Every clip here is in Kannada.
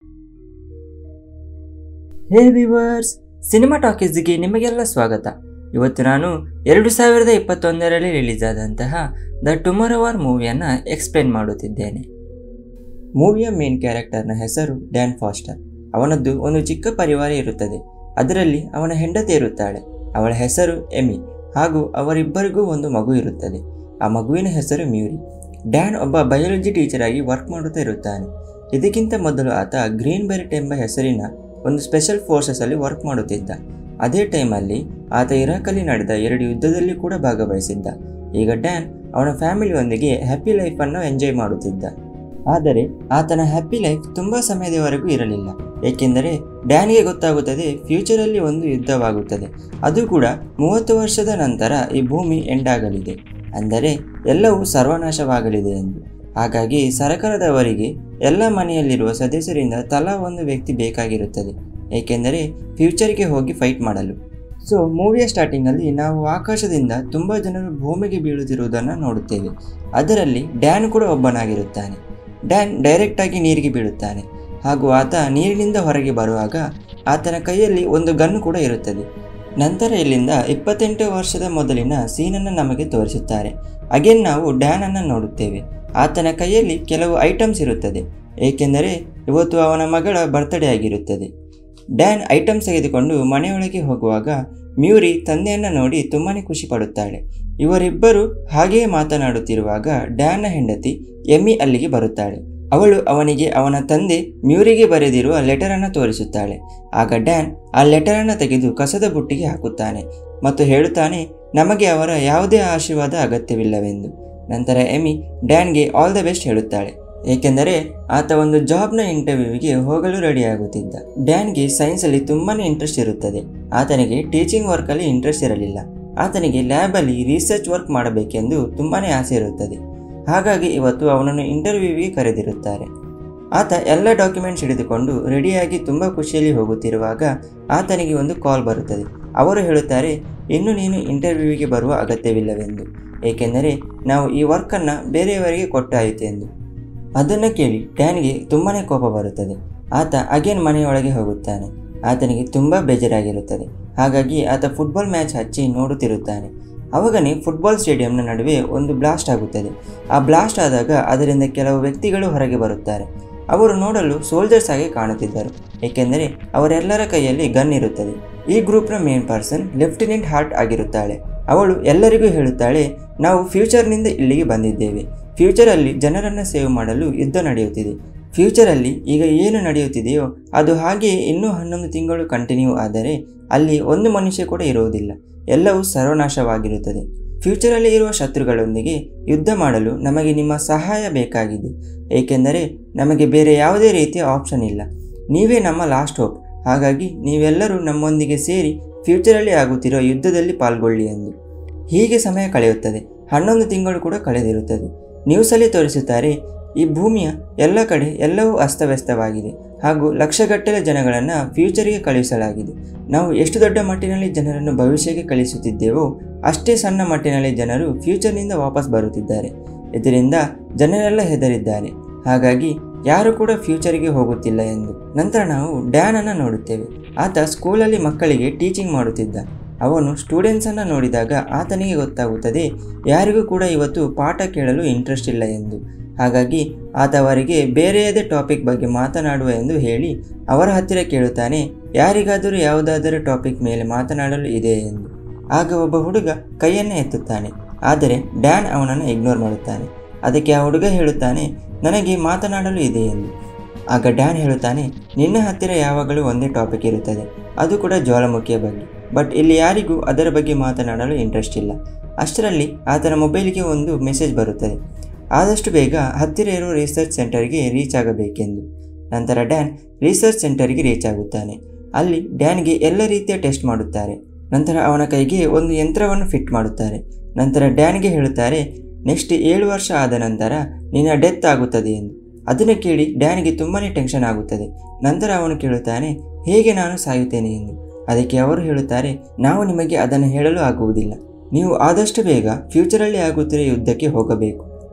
ಹೇ ವಿವರ್ಸ್ ಸಿನಿಮಾ ಟಾಕೀಸ್ಗೆ ನಿಮಗೆಲ್ಲ ಸ್ವಾಗತ ಇವತ್ತು ನಾನು ಎರಡು ಸಾವಿರದ ಇಪ್ಪತ್ತೊಂದರಲ್ಲಿ ರಿಲೀಸ್ ಆದಂತಹ ದ ಟುಮಾರೋ ವಾರ್ ಮೂವಿಯನ್ನು ಎಕ್ಸ್ಪ್ಲೇನ್ ಮಾಡುತ್ತಿದ್ದೇನೆ ಮೂವಿಯ ಮೇನ್ ಕ್ಯಾರೆಕ್ಟರ್ನ ಹೆಸರು ಡ್ಯಾನ್ ಫಾಸ್ಟರ್ ಅವನದ್ದು ಒಂದು ಚಿಕ್ಕ ಪರಿವಾರ ಇರುತ್ತದೆ ಅದರಲ್ಲಿ ಅವನ ಹೆಂಡತಿ ಇರುತ್ತಾಳೆ ಅವಳ ಹೆಸರು ಎಮಿ ಹಾಗೂ ಅವರಿಬ್ಬರಿಗೂ ಒಂದು ಮಗು ಇರುತ್ತದೆ ಆ ಮಗುವಿನ ಹೆಸರು ಮ್ಯೂರಿ ಡ್ಯಾನ್ ಒಬ್ಬ ಬಯಾಲಜಿ ಟೀಚರ್ ಆಗಿ ವರ್ಕ್ ಮಾಡುತ್ತಾ ಇರುತ್ತಾನೆ ಇದಕ್ಕಿಂತ ಮೊದಲು ಆತ ಗ್ರೀನ್ ಬೆರಿಟ್ ಎಂಬ ಹೆಸರಿನ ಒಂದು ಸ್ಪೆಷಲ್ ಫೋರ್ಸಸಲ್ಲಿ ವರ್ಕ್ ಮಾಡುತ್ತಿದ್ದ ಅದೇ ಟೈಮಲ್ಲಿ ಆತ ಇರಾಕಲ್ಲಿ ನಡೆದ ಎರಡು ಯುದ್ಧದಲ್ಲಿ ಕೂಡ ಭಾಗವಹಿಸಿದ್ದ ಈಗ ಡ್ಯಾನ್ ಅವನ ಫ್ಯಾಮಿಲಿಯೊಂದಿಗೆ ಹ್ಯಾಪಿ ಲೈಫನ್ನು ಎಂಜಾಯ್ ಮಾಡುತ್ತಿದ್ದ ಆದರೆ ಆತನ ಹ್ಯಾಪಿ ಲೈಫ್ ತುಂಬ ಸಮಯದವರೆಗೂ ಇರಲಿಲ್ಲ ಏಕೆಂದರೆ ಡ್ಯಾನ್ಗೆ ಗೊತ್ತಾಗುತ್ತದೆ ಫ್ಯೂಚರಲ್ಲಿ ಒಂದು ಯುದ್ಧವಾಗುತ್ತದೆ ಅದು ಕೂಡ ಮೂವತ್ತು ವರ್ಷದ ನಂತರ ಈ ಭೂಮಿ ಎಂಡಾಗಲಿದೆ ಅಂದರೆ ಎಲ್ಲವೂ ಸರ್ವನಾಶವಾಗಲಿದೆ ಎಂದು ಹಾಗಾಗಿ ಸರ್ಕಾರದವರಿಗೆ ಎಲ್ಲ ಮನೆಯಲ್ಲಿರುವ ಸದಸ್ಯರಿಂದ ತಲಾ ಒಂದು ವ್ಯಕ್ತಿ ಬೇಕಾಗಿರುತ್ತದೆ ಏಕೆಂದರೆ ಫ್ಯೂಚರ್ಗೆ ಹೋಗಿ ಫೈಟ್ ಮಾಡಲು ಸೊ ಮೂವಿಯ ಸ್ಟಾರ್ಟಿಂಗಲ್ಲಿ ನಾವು ಆಕಾಶದಿಂದ ತುಂಬ ಜನರು ಭೂಮಿಗೆ ಬೀಳುತ್ತಿರುವುದನ್ನು ನೋಡುತ್ತೇವೆ ಅದರಲ್ಲಿ ಡ್ಯಾನ್ ಕೂಡ ಒಬ್ಬನಾಗಿರುತ್ತಾನೆ ಡ್ಯಾನ್ ಡೈರೆಕ್ಟಾಗಿ ನೀರಿಗೆ ಬೀಳುತ್ತಾನೆ ಹಾಗೂ ಆತ ನೀರಿನಿಂದ ಹೊರಗೆ ಬರುವಾಗ ಆತನ ಕೈಯಲ್ಲಿ ಒಂದು ಗನ್ ಕೂಡ ಇರುತ್ತದೆ ನಂತರ ಇಲ್ಲಿಂದ ಇಪ್ಪತ್ತೆಂಟು ವರ್ಷದ ಮೊದಲಿನ ಸೀನನ್ನು ನಮಗೆ ತೋರಿಸುತ್ತಾರೆ ಅಗೇನ್ ನಾವು ಡ್ಯಾನ್ ಅನ್ನು ನೋಡುತ್ತೇವೆ ಆತನ ಕೈಯಲ್ಲಿ ಕೆಲವು ಐಟಮ್ಸ್ ಇರುತ್ತದೆ ಏಕೆಂದರೆ ಇವತ್ತು ಅವನ ಮಗಳ ಬರ್ತ್ಡೇ ಆಗಿರುತ್ತದೆ ಡ್ಯಾನ್ ಐಟಮ್ಸ್ ತೆಗೆದುಕೊಂಡು ಮನೆಯೊಳಗೆ ಹೋಗುವಾಗ ಮ್ಯೂರಿ ತಂದೆಯನ್ನು ನೋಡಿ ತುಂಬಾ ಖುಷಿ ಪಡುತ್ತಾಳೆ ಇವರಿಬ್ಬರು ಹಾಗೆಯೇ ಮಾತನಾಡುತ್ತಿರುವಾಗ ಡ್ಯಾನ್ನ ಹೆಂಡತಿ ಎಮ್ಮಿ ಅಲ್ಲಿಗೆ ಬರುತ್ತಾಳೆ ಅವಳು ಅವನಿಗೆ ಅವನ ತಂದೆ ಮ್ಯೂರಿಗೆ ಬರೆದಿರುವ ಲೆಟರನ್ನು ತೋರಿಸುತ್ತಾಳೆ ಆಗ ಡ್ಯಾನ್ ಆ ಲೆಟರನ್ನು ತೆಗೆದು ಕಸದ ಬುಟ್ಟಿಗೆ ಹಾಕುತ್ತಾನೆ ಮತ್ತು ಹೇಳುತ್ತಾನೆ ನಮಗೆ ಅವರ ಯಾವುದೇ ಆಶೀರ್ವಾದ ಅಗತ್ಯವಿಲ್ಲವೆಂದು ನಂತರ ಎಮಿ ಡ್ಯಾನ್ಗೆ ಆಲ್ ದ ಬೆಸ್ಟ್ ಹೇಳುತ್ತಾಳೆ ಏಕೆಂದರೆ ಆತ ಒಂದು ಜಾಬ್ನ ಇಂಟರ್ವ್ಯೂವಿಗೆ ಹೋಗಲು ರೆಡಿಯಾಗುತ್ತಿದ್ದ ಡ್ಯಾನ್ಗೆ ಸೈನ್ಸಲ್ಲಿ ತುಂಬಾ ಇಂಟ್ರೆಸ್ಟ್ ಇರುತ್ತದೆ ಆತನಿಗೆ ಟೀಚಿಂಗ್ ವರ್ಕಲ್ಲಿ ಇಂಟ್ರೆಸ್ಟ್ ಇರಲಿಲ್ಲ ಆತನಿಗೆ ಲ್ಯಾಬಲ್ಲಿ ರಿಸರ್ಚ್ ವರ್ಕ್ ಮಾಡಬೇಕೆಂದು ತುಂಬಾ ಆಸೆ ಇರುತ್ತದೆ ಹಾಗಾಗಿ ಇವತ್ತು ಅವನನ್ನು ಇಂಟರ್ವ್ಯೂವಿಗೆ ಕರೆದಿರುತ್ತಾರೆ ಆತ ಎಲ್ಲ ಡಾಕ್ಯುಮೆಂಟ್ಸ್ ಹಿಡಿದುಕೊಂಡು ರೆಡಿಯಾಗಿ ತುಂಬ ಖುಷಿಯಲ್ಲಿ ಹೋಗುತ್ತಿರುವಾಗ ಆತನಿಗೆ ಒಂದು ಕಾಲ್ ಬರುತ್ತದೆ ಅವರು ಹೇಳುತ್ತಾರೆ ಇನ್ನು ನೀನು ಇಂಟರ್ವ್ಯೂವಿಗೆ ಬರುವ ಅಗತ್ಯವಿಲ್ಲವೆಂದು ಏಕೆಂದರೆ ನಾವು ಈ ವರ್ಕನ್ನು ಬೇರೆಯವರಿಗೆ ಕೊಟ್ಟಾಯಿತು ಎಂದು ಅದನ್ನು ಕೇಳಿ ಡ್ಯಾನ್ಗೆ ತುಂಬಾ ಕೋಪ ಬರುತ್ತದೆ ಆತ ಅಗೇನ್ ಮನೆಯೊಳಗೆ ಹೋಗುತ್ತಾನೆ ಆತನಿಗೆ ತುಂಬ ಬೇಜಾರಾಗಿರುತ್ತದೆ ಹಾಗಾಗಿ ಆತ ಫುಟ್ಬಾಲ್ ಮ್ಯಾಚ್ ಹಚ್ಚಿ ನೋಡುತ್ತಿರುತ್ತಾನೆ ಅವಾಗನೇ ಫುಟ್ಬಾಲ್ ಸ್ಟೇಡಿಯಂನ ನಡುವೆ ಒಂದು ಬ್ಲಾಸ್ಟ್ ಆಗುತ್ತದೆ ಆ ಬ್ಲಾಸ್ಟ್ ಆದಾಗ ಅದರಿಂದ ಕೆಲವು ವ್ಯಕ್ತಿಗಳು ಹೊರಗೆ ಬರುತ್ತಾರೆ ಅವರು ನೋಡಲು ಸೋಲ್ಜರ್ಸ್ ಆಗಿ ಕಾಣುತ್ತಿದ್ದರು ಏಕೆಂದರೆ ಅವರೆಲ್ಲರ ಕೈಯಲ್ಲಿ ಗನ್ ಇರುತ್ತದೆ ಈ ಗ್ರೂಪ್ನ ಮೇನ್ ಪರ್ಸನ್ ಲೆಫ್ಟಿನೆಂಟ್ ಹಾರ್ಟ್ ಆಗಿರುತ್ತಾಳೆ ಅವಳು ಎಲ್ಲರಿಗೂ ಹೇಳುತ್ತಾಳೆ ನಾವು ಫ್ಯೂಚರ್ನಿಂದ ಇಲ್ಲಿಗೆ ಬಂದಿದ್ದೇವೆ ಫ್ಯೂಚರಲ್ಲಿ ಜನರನ್ನು ಸೇವ್ ಮಾಡಲು ಯುದ್ಧ ನಡೆಯುತ್ತಿದೆ ಫ್ಯೂಚರಲ್ಲಿ ಈಗ ಏನು ನಡೆಯುತ್ತಿದೆಯೋ ಅದು ಹಾಗೆಯೇ ಇನ್ನೂ ಹನ್ನೊಂದು ತಿಂಗಳು ಕಂಟಿನ್ಯೂ ಆದರೆ ಅಲ್ಲಿ ಒಂದು ಮನುಷ್ಯ ಕೂಡ ಇರುವುದಿಲ್ಲ ಎಲ್ಲವೂ ಸರ್ವನಾಶವಾಗಿರುತ್ತದೆ ಫ್ಯೂಚರಲ್ಲಿ ಇರುವ ಶತ್ರುಗಳೊಂದಿಗೆ ಯುದ್ಧ ಮಾಡಲು ನಮಗೆ ನಿಮ್ಮ ಸಹಾಯ ಬೇಕಾಗಿದೆ ಏಕೆಂದರೆ ನಮಗೆ ಬೇರೆ ಯಾವುದೇ ರೀತಿಯ ಆಪ್ಷನ್ ಇಲ್ಲ ನೀವೇ ನಮ್ಮ ಲಾಸ್ಟ್ ಹೋಪ್ ಹಾಗಾಗಿ ನೀವೆಲ್ಲರೂ ನಮ್ಮೊಂದಿಗೆ ಸೇರಿ ಫ್ಯೂಚರಲ್ಲಿ ಆಗುತ್ತಿರುವ ಯುದ್ಧದಲ್ಲಿ ಪಾಲ್ಗೊಳ್ಳಿ ಎಂದು ಹೀಗೆ ಸಮಯ ಕಳೆಯುತ್ತದೆ ಹನ್ನೊಂದು ತಿಂಗಳು ಕೂಡ ಕಳೆದಿರುತ್ತದೆ ನ್ಯೂಸಲ್ಲಿ ತೋರಿಸುತ್ತಾರೆ ಈ ಭೂಮಿಯ ಎಲ್ಲ ಕಡೆ ಎಲ್ಲವೂ ಅಸ್ತವ್ಯಸ್ತವಾಗಿದೆ ಹಾಗೂ ಲಕ್ಷಗಟ್ಟಲೆ ಜನಗಳನ್ನು ಫ್ಯೂಚರಿಗೆ ಕಳುಹಿಸಲಾಗಿದೆ ನಾವು ಎಷ್ಟು ದೊಡ್ಡ ಮಟ್ಟಿನಲ್ಲಿ ಜನರನ್ನು ಭವಿಷ್ಯಕ್ಕೆ ಕಳಿಸುತ್ತಿದ್ದೇವೋ ಅಷ್ಟೇ ಸಣ್ಣ ಮಟ್ಟಿನಲ್ಲಿ ಜನರು ಫ್ಯೂಚರ್ನಿಂದ ವಾಪಸ್ ಬರುತ್ತಿದ್ದಾರೆ ಇದರಿಂದ ಜನರೆಲ್ಲ ಹೆದರಿದ್ದಾರೆ ಹಾಗಾಗಿ ಯಾರು ಕೂಡ ಫ್ಯೂಚರಿಗೆ ಹೋಗುತ್ತಿಲ್ಲ ಎಂದು ನಂತರ ನಾವು ಡ್ಯಾನ್ ಅನ್ನು ನೋಡುತ್ತೇವೆ ಆತ ಸ್ಕೂಲಲ್ಲಿ ಮಕ್ಕಳಿಗೆ ಟೀಚಿಂಗ್ ಮಾಡುತ್ತಿದ್ದ ಅವನು ಸ್ಟೂಡೆಂಟ್ಸನ್ನು ನೋಡಿದಾಗ ಆತನಿಗೆ ಗೊತ್ತಾಗುತ್ತದೆ ಯಾರಿಗೂ ಕೂಡ ಇವತ್ತು ಪಾಠ ಕೇಳಲು ಇಂಟ್ರೆಸ್ಟ್ ಇಲ್ಲ ಎಂದು ಹಾಗಾಗಿ ಆತ ಅವರಿಗೆ ಬೇರೆಯದೇ ಟಾಪಿಕ್ ಬಗ್ಗೆ ಮಾತನಾಡುವ ಎಂದು ಹೇಳಿ ಅವರ ಹತ್ತಿರ ಕೇಳುತ್ತಾನೆ ಯಾರಿಗಾದರೂ ಯಾವುದಾದರೂ ಟಾಪಿಕ್ ಮೇಲೆ ಮಾತನಾಡಲು ಇದೆ ಎಂದು ಆಗ ಒಬ್ಬ ಹುಡುಗ ಕೈಯನ್ನು ಎತ್ತುತ್ತಾನೆ ಆದರೆ ಡ್ಯಾನ್ ಅವನನ್ನು ಇಗ್ನೋರ್ ಮಾಡುತ್ತಾನೆ ಅದಕ್ಕೆ ಆ ಹುಡುಗ ಹೇಳುತ್ತಾನೆ ನನಗೆ ಮಾತನಾಡಲು ಇದೆ ಎಂದು ಆಗ ಡ್ಯಾನ್ ಹೇಳುತ್ತಾನೆ ನಿನ್ನ ಹತ್ತಿರ ಯಾವಾಗಲೂ ಒಂದೇ ಟಾಪಿಕ್ ಇರುತ್ತದೆ ಅದು ಕೂಡ ಜ್ವಾಲಾಮುಖಿಯ ಬಗ್ಗೆ ಬಟ್ ಇಲ್ಲಿ ಯಾರಿಗೂ ಅದರ ಬಗ್ಗೆ ಮಾತನಾಡಲು ಇಂಟ್ರೆಸ್ಟ್ ಇಲ್ಲ ಅಷ್ಟರಲ್ಲಿ ಆತನ ಮೊಬೈಲಿಗೆ ಒಂದು ಮೆಸೇಜ್ ಬರುತ್ತದೆ ಆದಷ್ಟು ಬೇಗ ಹತ್ತಿರ ಇರುವ ರಿಸರ್ಚ್ ಸೆಂಟರ್ಗೆ ರೀಚ್ ಆಗಬೇಕೆಂದು ನಂತರ ಡ್ಯಾನ್ ರಿಸರ್ಚ್ ಸೆಂಟರ್ಗೆ ರೀಚ್ ಆಗುತ್ತಾನೆ ಅಲ್ಲಿ ಡ್ಯಾನ್ಗೆ ಎಲ್ಲ ರೀತಿಯ ಟೆಸ್ಟ್ ಮಾಡುತ್ತಾರೆ ನಂತರ ಅವನ ಕೈಗೆ ಒಂದು ಯಂತ್ರವನ್ನು ಫಿಟ್ ಮಾಡುತ್ತಾರೆ ನಂತರ ಡ್ಯಾನ್ಗೆ ಹೇಳುತ್ತಾರೆ ನೆಕ್ಸ್ಟ್ ಏಳು ವರ್ಷ ಆದ ನಂತರ ನಿನ್ನ ಡೆತ್ ಆಗುತ್ತದೆ ಎಂದು ಅದನ್ನು ಕೇಳಿ ಡ್ಯಾನ್ಗೆ ತುಂಬಾ ಟೆನ್ಷನ್ ಆಗುತ್ತದೆ ನಂತರ ಅವನು ಕೇಳುತ್ತಾನೆ ಹೇಗೆ ನಾನು ಸಾಯುತ್ತೇನೆ ಎಂದು ಅದಕ್ಕೆ ಅವರು ಹೇಳುತ್ತಾರೆ ನಾವು ನಿಮಗೆ ಅದನ್ನು ಹೇಳಲು ಆಗುವುದಿಲ್ಲ ನೀವು ಆದಷ್ಟು ಬೇಗ ಫ್ಯೂಚರಲ್ಲಿ ಆಗುತ್ತಿರುವ ಯುದ್ಧಕ್ಕೆ ಹೋಗಬೇಕು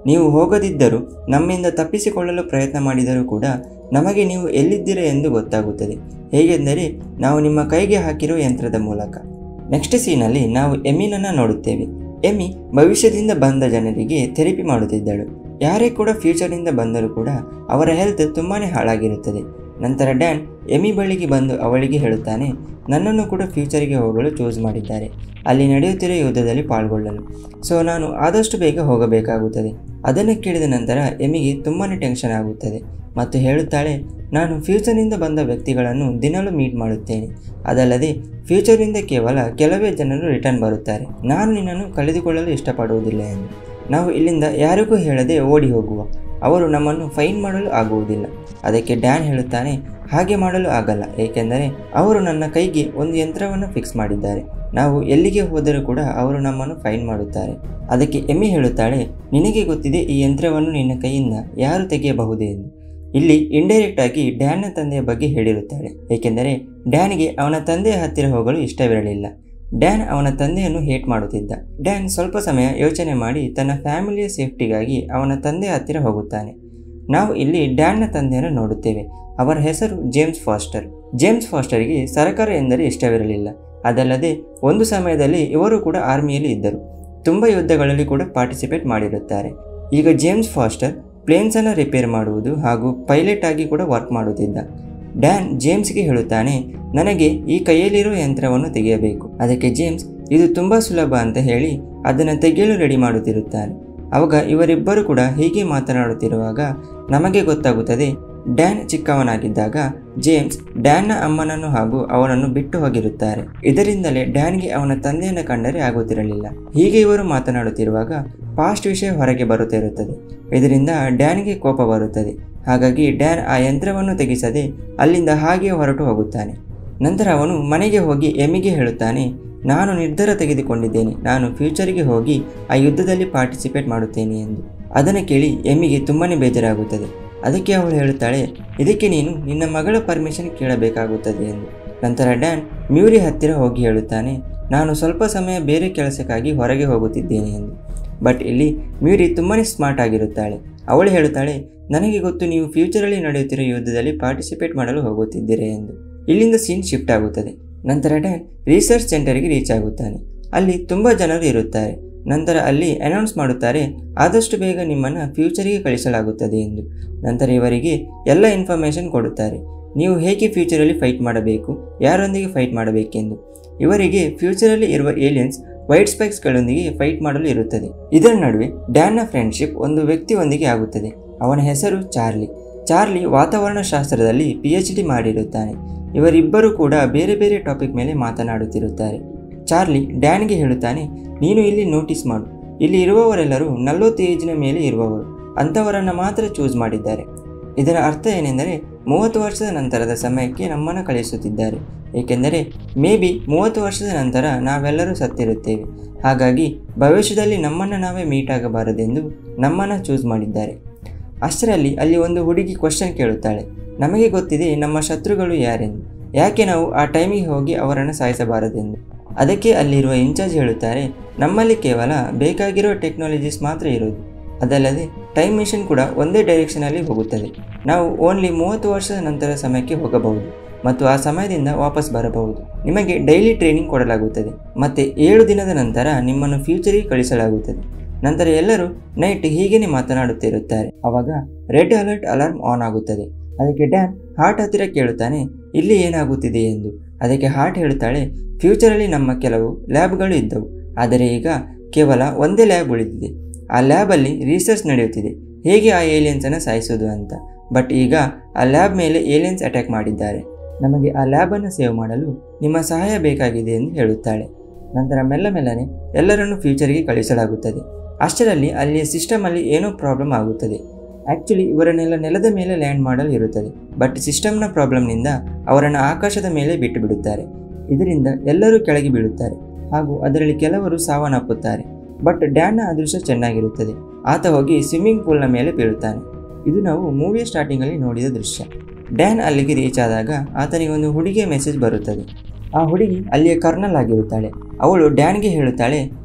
ನೀವು ಹೋಗದಿದ್ದರೂ ನಮ್ಮಿಂದ ತಪ್ಪಿಸಿಕೊಳ್ಳಲು ಪ್ರಯತ್ನ ಮಾಡಿದರೂ ಕೂಡ ನಮಗೆ ನೀವು ಎಲ್ಲಿದ್ದೀರಾ ಎಂದು ಗೊತ್ತಾಗುತ್ತದೆ ಹೇಗೆಂದರೆ ನಾವು ನಿಮ್ಮ ಕೈಗೆ ಹಾಕಿರೋ ಯಂತ್ರದ ಮೂಲಕ ನೆಕ್ಸ್ಟ್ ಸೀನಲ್ಲಿ ನಾವು ಎಮಿನನ್ನು ನೋಡುತ್ತೇವೆ ಎಮಿ ಭವಿಷ್ಯದಿಂದ ಬಂದ ಜನರಿಗೆ ಥೆರಪಿ ಮಾಡುತ್ತಿದ್ದಳು ಯಾರೇ ಕೂಡ ಫ್ಯೂಚರ್ನಿಂದ ಬಂದರೂ ಕೂಡ ಅವರ ಹೆಲ್ತ್ ತುಂಬಾ ಹಾಳಾಗಿರುತ್ತದೆ ನಂತರ ಡ್ಯಾನ್ ಎಮಿ ಬಳಿಗೆ ಬಂದು ಅವಳಿಗೆ ಹೇಳುತ್ತಾನೆ ನನ್ನನ್ನು ಕೂಡ ಫ್ಯೂಚರಿಗೆ ಹೋಗಲು ಚೂಸ್ ಮಾಡಿದ್ದಾರೆ ಅಲ್ಲಿ ನಡೆಯುತ್ತಿರೋ ಯುದ್ಧದಲ್ಲಿ ಪಾಲ್ಗೊಳ್ಳಲು ಸೊ ನಾನು ಆದಷ್ಟು ಬೇಗ ಹೋಗಬೇಕಾಗುತ್ತದೆ ಅದನ್ನು ಕೇಳಿದ ನಂತರ ಎಮಿಗೆ ತುಂಬಾ ಟೆನ್ಷನ್ ಆಗುತ್ತದೆ ಮತ್ತು ಹೇಳುತ್ತಾಳೆ ನಾನು ಫ್ಯೂಚರ್ನಿಂದ ಬಂದ ವ್ಯಕ್ತಿಗಳನ್ನು ದಿನಲೂ ಮೀಟ್ ಮಾಡುತ್ತೇನೆ ಅದಲ್ಲದೆ ಫ್ಯೂಚರ್ನಿಂದ ಕೇವಲ ಕೆಲವೇ ಜನರು ರಿಟರ್ನ್ ಬರುತ್ತಾರೆ ನಾನು ನಿನ್ನನ್ನು ಕಳೆದುಕೊಳ್ಳಲು ಇಷ್ಟಪಡುವುದಿಲ್ಲ ಎಂದು ನಾವು ಇಲ್ಲಿಂದ ಯಾರಿಗೂ ಹೇಳದೆ ಓಡಿ ಹೋಗುವ ಅವರು ನಮ್ಮನ್ನು ಫೈನ್ ಮಾಡಲು ಆಗುವುದಿಲ್ಲ ಅದಕ್ಕೆ ಡ್ಯಾನ್ ಹೇಳುತ್ತಾನೆ ಹಾಗೆ ಮಾಡಲು ಆಗಲ್ಲ ಏಕೆಂದರೆ ಅವರು ನನ್ನ ಕೈಗೆ ಒಂದು ಯಂತ್ರವನ್ನು ಫಿಕ್ಸ್ ಮಾಡಿದ್ದಾರೆ ನಾವು ಎಲ್ಲಿಗೆ ಹೋದರೂ ಕೂಡ ಅವರು ನಮ್ಮನ್ನು ಫೈನ್ ಮಾಡುತ್ತಾರೆ ಅದಕ್ಕೆ ಎಮ್ಮಿ ಹೇಳುತ್ತಾಳೆ ನಿನಗೆ ಗೊತ್ತಿದೆ ಈ ಯಂತ್ರವನ್ನು ನಿನ್ನ ಕೈಯಿಂದ ಯಾರು ತೆಗೆಯಬಹುದು ಎಂದು ಇಲ್ಲಿ ಇಂಡೈರೆಕ್ಟ್ ಆಗಿ ಡ್ಯಾನ್ನ ತಂದೆಯ ಬಗ್ಗೆ ಹೇಳಿರುತ್ತಾಳೆ ಏಕೆಂದರೆ ಡ್ಯಾನ್ಗೆ ಅವನ ತಂದೆಯ ಹತ್ತಿರ ಹೋಗಲು ಇಷ್ಟವಿರಲಿಲ್ಲ ಡ್ಯಾನ್ ಅವನ ತಂದೆಯನ್ನು ಹೇಟ್ ಮಾಡುತ್ತಿದ್ದ ಡ್ಯಾನ್ ಸ್ವಲ್ಪ ಸಮಯ ಯೋಚನೆ ಮಾಡಿ ತನ್ನ ಫ್ಯಾಮಿಲಿಯ ಸೇಫ್ಟಿಗಾಗಿ ಅವನ ತಂದೆಯ ಹತ್ತಿರ ಹೋಗುತ್ತಾನೆ ನಾವು ಇಲ್ಲಿ ಡ್ಯಾನ್ನ ತಂದೆಯನ್ನು ನೋಡುತ್ತೇವೆ ಅವರ ಹೆಸರು ಜೇಮ್ಸ್ ಫಾಸ್ಟರ್ ಜೇಮ್ಸ್ ಫಾಸ್ಟರ್ಗೆ ಸರಕಾರ ಎಂದರೆ ಇಷ್ಟವಿರಲಿಲ್ಲ ಅದಲ್ಲದೆ ಒಂದು ಸಮಯದಲ್ಲಿ ಇವರು ಕೂಡ ಆರ್ಮಿಯಲ್ಲಿ ಇದ್ದರು ತುಂಬ ಯುದ್ಧಗಳಲ್ಲಿ ಕೂಡ ಪಾರ್ಟಿಸಿಪೇಟ್ ಮಾಡಿರುತ್ತಾರೆ ಈಗ ಜೇಮ್ಸ್ ಫಾಸ್ಟರ್ ಪ್ಲೇನ್ಸನ್ನು ರಿಪೇರ್ ಮಾಡುವುದು ಹಾಗೂ ಪೈಲಟ್ ಆಗಿ ಕೂಡ ವರ್ಕ್ ಮಾಡುತ್ತಿದ್ದ ಡ್ಯಾನ್ ಜೇಮ್ಸ್ಗೆ ಹೇಳುತ್ತಾನೆ ನನಗೆ ಈ ಕೈಯಲ್ಲಿರೋ ಯಂತ್ರವನ್ನು ತೆಗೆಯಬೇಕು ಅದಕ್ಕೆ ಜೇಮ್ಸ್ ಇದು ತುಂಬ ಸುಲಭ ಅಂತ ಹೇಳಿ ಅದನ್ನು ತೆಗೆಯಲು ರೆಡಿ ಮಾಡುತ್ತಿರುತ್ತಾನೆ ಅವಾಗ ಇವರಿಬ್ಬರು ಕೂಡ ಹೀಗೆ ಮಾತನಾಡುತ್ತಿರುವಾಗ ನಮಗೆ ಗೊತ್ತಾಗುತ್ತದೆ ಡ್ಯಾನ್ ಚಿಕ್ಕವನಾಗಿದ್ದಾಗ ಜೇಮ್ಸ್ ಡ್ಯಾನ್ನ ಅಮ್ಮನನ್ನು ಹಾಗೂ ಅವನನ್ನು ಬಿಟ್ಟು ಹೋಗಿರುತ್ತಾರೆ ಇದರಿಂದಲೇ ಡ್ಯಾನ್ಗೆ ಅವನ ತಂದೆಯನ್ನು ಕಂಡರೆ ಆಗುತ್ತಿರಲಿಲ್ಲ ಹೀಗೆ ಇವರು ಮಾತನಾಡುತ್ತಿರುವಾಗ ಪಾಸ್ಟ್ ವಿಷಯ ಹೊರಗೆ ಬರುತ್ತಿರುತ್ತದೆ ಇದರಿಂದ ಡ್ಯಾನ್ಗೆ ಕೋಪ ಬರುತ್ತದೆ ಹಾಗಾಗಿ ಡ್ಯಾನ್ ಆ ಯಂತ್ರವನ್ನು ತೆಗೆಸದೆ ಅಲ್ಲಿಂದ ಹಾಗೆಯೇ ಹೊರಟು ಹೋಗುತ್ತಾನೆ ನಂತರ ಅವನು ಮನೆಗೆ ಹೋಗಿ ಎಮಿಗೆ ಹೇಳುತ್ತಾನೆ ನಾನು ನಿರ್ಧಾರ ತೆಗೆದುಕೊಂಡಿದ್ದೇನೆ ನಾನು ಫ್ಯೂಚರಿಗೆ ಹೋಗಿ ಆ ಯುದ್ಧದಲ್ಲಿ ಪಾರ್ಟಿಸಿಪೇಟ್ ಮಾಡುತ್ತೇನೆ ಎಂದು ಅದನ್ನು ಕೇಳಿ ಎಮ್ಮಿಗೆ ತುಂಬಾ ಬೇಜಾರಾಗುತ್ತದೆ ಅದಕ್ಕೆ ಅವಳು ಹೇಳುತ್ತಾಳೆ ಇದಕ್ಕೆ ನೀನು ನಿನ್ನ ಮಗಳ ಪರ್ಮಿಷನ್ ಕೇಳಬೇಕಾಗುತ್ತದೆ ಎಂದು ನಂತರ ಡ್ಯಾನ್ ಮ್ಯೂರಿ ಹತ್ತಿರ ಹೋಗಿ ಹೇಳುತ್ತಾನೆ ನಾನು ಸ್ವಲ್ಪ ಸಮಯ ಬೇರೆ ಕೆಲಸಕ್ಕಾಗಿ ಹೊರಗೆ ಹೋಗುತ್ತಿದ್ದೇನೆ ಎಂದು ಬಟ್ ಇಲ್ಲಿ ಮ್ಯೂರಿ ತುಂಬಾ ಸ್ಮಾರ್ಟ್ ಆಗಿರುತ್ತಾಳೆ ಅವಳು ಹೇಳುತ್ತಾಳೆ ನನಗೆ ಗೊತ್ತು ನೀವು ಫ್ಯೂಚರಲ್ಲಿ ನಡೆಯುತ್ತಿರೋ ಯುದ್ಧದಲ್ಲಿ ಪಾರ್ಟಿಸಿಪೇಟ್ ಮಾಡಲು ಹೋಗುತ್ತಿದ್ದೀರಾ ಎಂದು ಇಲ್ಲಿಂದ ಸೀನ್ ಶಿಫ್ಟ್ ಆಗುತ್ತದೆ ನಂತರ ಡ್ಯಾನ್ ರಿಸರ್ಚ್ ಸೆಂಟರ್ಗೆ ರೀಚ್ ಆಗುತ್ತಾನೆ ಅಲ್ಲಿ ತುಂಬ ಜನರು ಇರುತ್ತಾರೆ ನಂತರ ಅಲ್ಲಿ ಅನೌನ್ಸ್ ಮಾಡುತ್ತಾರೆ ಆದಷ್ಟು ಬೇಗ ನಿಮ್ಮನ್ನು ಫ್ಯೂಚರಿಗೆ ಕಳಿಸಲಾಗುತ್ತದೆ ಎಂದು ನಂತರ ಇವರಿಗೆ ಎಲ್ಲ ಇನ್ಫಾರ್ಮೇಷನ್ ಕೊಡುತ್ತಾರೆ ನೀವು ಹೇಗೆ ಫ್ಯೂಚರಲ್ಲಿ ಫೈಟ್ ಮಾಡಬೇಕು ಯಾರೊಂದಿಗೆ ಫೈಟ್ ಮಾಡಬೇಕೆಂದು ಇವರಿಗೆ ಫ್ಯೂಚರಲ್ಲಿ ಇರುವ ಏಲಿಯನ್ಸ್ ವೈಟ್ ಸ್ಪೈಕ್ಸ್ಗಳೊಂದಿಗೆ ಫೈಟ್ ಮಾಡಲು ಇರುತ್ತದೆ ಇದರ ನಡುವೆ ಡ್ಯಾನ್ನ ಫ್ರೆಂಡ್ಶಿಪ್ ಒಂದು ವ್ಯಕ್ತಿಯೊಂದಿಗೆ ಆಗುತ್ತದೆ ಅವನ ಹೆಸರು ಚಾರ್ಲಿ ಚಾರ್ಲಿ ವಾತಾವರಣ ಶಾಸ್ತ್ರದಲ್ಲಿ ಪಿ ಎಚ್ ಡಿ ಮಾಡಿರುತ್ತಾನೆ ಇವರಿಬ್ಬರು ಕೂಡ ಬೇರೆ ಬೇರೆ ಟಾಪಿಕ್ ಮೇಲೆ ಮಾತನಾಡುತ್ತಿರುತ್ತಾರೆ ಚಾರ್ಲಿ ಡ್ಯಾನ್ಗೆ ಹೇಳುತ್ತಾನೆ ನೀನು ಇಲ್ಲಿ ನೋಟಿಸ್ ಮಾಡು ಇಲ್ಲಿ ಇರುವವರೆಲ್ಲರೂ ನಲವತ್ತು ಏಜಿನ ಮೇಲೆ ಇರುವವರು ಅಂಥವರನ್ನು ಮಾತ್ರ ಚೂಸ್ ಮಾಡಿದ್ದಾರೆ ಇದರ ಅರ್ಥ ಏನೆಂದರೆ ಮೂವತ್ತು ವರ್ಷದ ನಂತರದ ಸಮಯಕ್ಕೆ ನಮ್ಮನ್ನು ಕಳಿಸುತ್ತಿದ್ದಾರೆ ಏಕೆಂದರೆ ಮೇ ಬಿ ಮೂವತ್ತು ವರ್ಷದ ನಂತರ ನಾವೆಲ್ಲರೂ ಸತ್ತಿರುತ್ತೇವೆ ಹಾಗಾಗಿ ಭವಿಷ್ಯದಲ್ಲಿ ನಮ್ಮನ್ನು ನಾವೇ ಮೀಟ್ ಆಗಬಾರದೆಂದು ನಮ್ಮನ್ನು ಚೂಸ್ ಮಾಡಿದ್ದಾರೆ ಅಷ್ಟರಲ್ಲಿ ಅಲ್ಲಿ ಒಂದು ಹುಡುಗಿ ಕ್ವಶನ್ ಕೇಳುತ್ತಾಳೆ ನಮಗೆ ಗೊತ್ತಿದೆ ನಮ್ಮ ಶತ್ರುಗಳು ಯಾರೆಂದು ಯಾಕೆ ನಾವು ಆ ಟೈಮಿಗೆ ಹೋಗಿ ಅವರನ್ನು ಸಾಯಿಸಬಾರದೆಂದು ಅದಕ್ಕೆ ಅಲ್ಲಿರುವ ಇನ್ಚಾರ್ಜ್ ಹೇಳುತ್ತಾರೆ ನಮ್ಮಲ್ಲಿ ಕೇವಲ ಬೇಕಾಗಿರೋ ಟೆಕ್ನಾಲಜೀಸ್ ಮಾತ್ರ ಇರೋದು ಅದಲ್ಲದೆ ಟೈಮ್ ಮಿಷನ್ ಕೂಡ ಒಂದೇ ಡೈರೆಕ್ಷನಲ್ಲಿ ಹೋಗುತ್ತದೆ ನಾವು ಓನ್ಲಿ ಮೂವತ್ತು ವರ್ಷದ ನಂತರ ಸಮಯಕ್ಕೆ ಹೋಗಬಹುದು ಮತ್ತು ಆ ಸಮಯದಿಂದ ವಾಪಸ್ ಬರಬಹುದು ನಿಮಗೆ ಡೈಲಿ ಟ್ರೈನಿಂಗ್ ಕೊಡಲಾಗುತ್ತದೆ ಮತ್ತು ಏಳು ದಿನದ ನಂತರ ನಿಮ್ಮನ್ನು ಫ್ಯೂಚರಿಗೆ ಕಳಿಸಲಾಗುತ್ತದೆ ನಂತರ ಎಲ್ಲರೂ ನೈಟ್ ಹೀಗೇನೆ ಮಾತನಾಡುತ್ತಿರುತ್ತಾರೆ ಆವಾಗ ರೆಡ್ ಅಲರ್ಟ್ ಅಲಾರ್ಮ್ ಆನ್ ಆಗುತ್ತದೆ ಅದಕ್ಕೆ ಡ್ಯಾನ್ ಹಾರ್ಟ್ ಹತ್ತಿರ ಕೇಳುತ್ತಾನೆ ಇಲ್ಲಿ ಏನಾಗುತ್ತಿದೆ ಎಂದು ಅದಕ್ಕೆ ಹಾರ್ಟ್ ಹೇಳುತ್ತಾಳೆ ಫ್ಯೂಚರಲ್ಲಿ ನಮ್ಮ ಕೆಲವು ಲ್ಯಾಬ್ಗಳು ಇದ್ದವು ಆದರೆ ಈಗ ಕೇವಲ ಒಂದೇ ಲ್ಯಾಬ್ ಉಳಿದಿದೆ ಆ ಲ್ಯಾಬಲ್ಲಿ ರಿಸರ್ಚ್ ನಡೆಯುತ್ತಿದೆ ಹೇಗೆ ಆ ಏಲಿಯನ್ಸನ್ನು ಸಾಯಿಸೋದು ಅಂತ ಬಟ್ ಈಗ ಆ ಲ್ಯಾಬ್ ಮೇಲೆ ಏಲಿಯನ್ಸ್ ಅಟ್ಯಾಕ್ ಮಾಡಿದ್ದಾರೆ ನಮಗೆ ಆ ಲ್ಯಾಬನ್ನು ಸೇವ್ ಮಾಡಲು ನಿಮ್ಮ ಸಹಾಯ ಬೇಕಾಗಿದೆ ಎಂದು ಹೇಳುತ್ತಾಳೆ ನಂತರ ಮೆಲ್ಲ ಮೆಲ್ಲನೆ ಎಲ್ಲರನ್ನು ಫ್ಯೂಚರ್ಗೆ ಕಳಿಸಲಾಗುತ್ತದೆ ಅಷ್ಟರಲ್ಲಿ ಅಲ್ಲಿಯ ಸಿಸ್ಟಮಲ್ಲಿ ಏನೋ ಪ್ರಾಬ್ಲಮ್ ಆಗುತ್ತದೆ ಆ್ಯಕ್ಚುಲಿ ಇವರನ್ನೆಲ್ಲ ನೆಲದ ಮೇಲೆ ಲ್ಯಾಂಡ್ ಮಾಡಲು ಇರುತ್ತದೆ ಬಟ್ ಸಿಸ್ಟಮ್ನ ಪ್ರಾಬ್ಲಮ್ನಿಂದ ಅವರನ್ನು ಆಕಾಶದ ಮೇಲೆ ಬಿಟ್ಟು ಬಿಡುತ್ತಾರೆ ಇದರಿಂದ ಎಲ್ಲರೂ ಕೆಳಗೆ ಬೀಳುತ್ತಾರೆ ಹಾಗೂ ಅದರಲ್ಲಿ ಕೆಲವರು ಸಾವನ್ನಪ್ಪುತ್ತಾರೆ ಬಟ್ ಡ್ಯಾನ್ನ ಅದೃಶ್ಯ ಚೆನ್ನಾಗಿರುತ್ತದೆ ಆತ ಹೋಗಿ ಸ್ವಿಮ್ಮಿಂಗ್ ಪೂಲ್ನ ಮೇಲೆ ಬೀಳುತ್ತಾನೆ ಇದು ನಾವು ಮೂವಿಯ ಸ್ಟಾರ್ಟಿಂಗಲ್ಲಿ ನೋಡಿದ ದೃಶ್ಯ ಡ್ಯಾನ್ ಅಲ್ಲಿಗೆ ರೀಚ್ ಆದಾಗ ಆತನಿಗೆ ಒಂದು ಹುಡುಗಿಯ ಮೆಸೇಜ್ ಬರುತ್ತದೆ ಆ ಹುಡುಗಿ ಅಲ್ಲಿಯ ಕರ್ನಲ್ ಆಗಿರುತ್ತಾಳೆ ಅವಳು ಡ್ಯಾನ್ಗೆ ಹೇಳುತ್ತಾಳೆ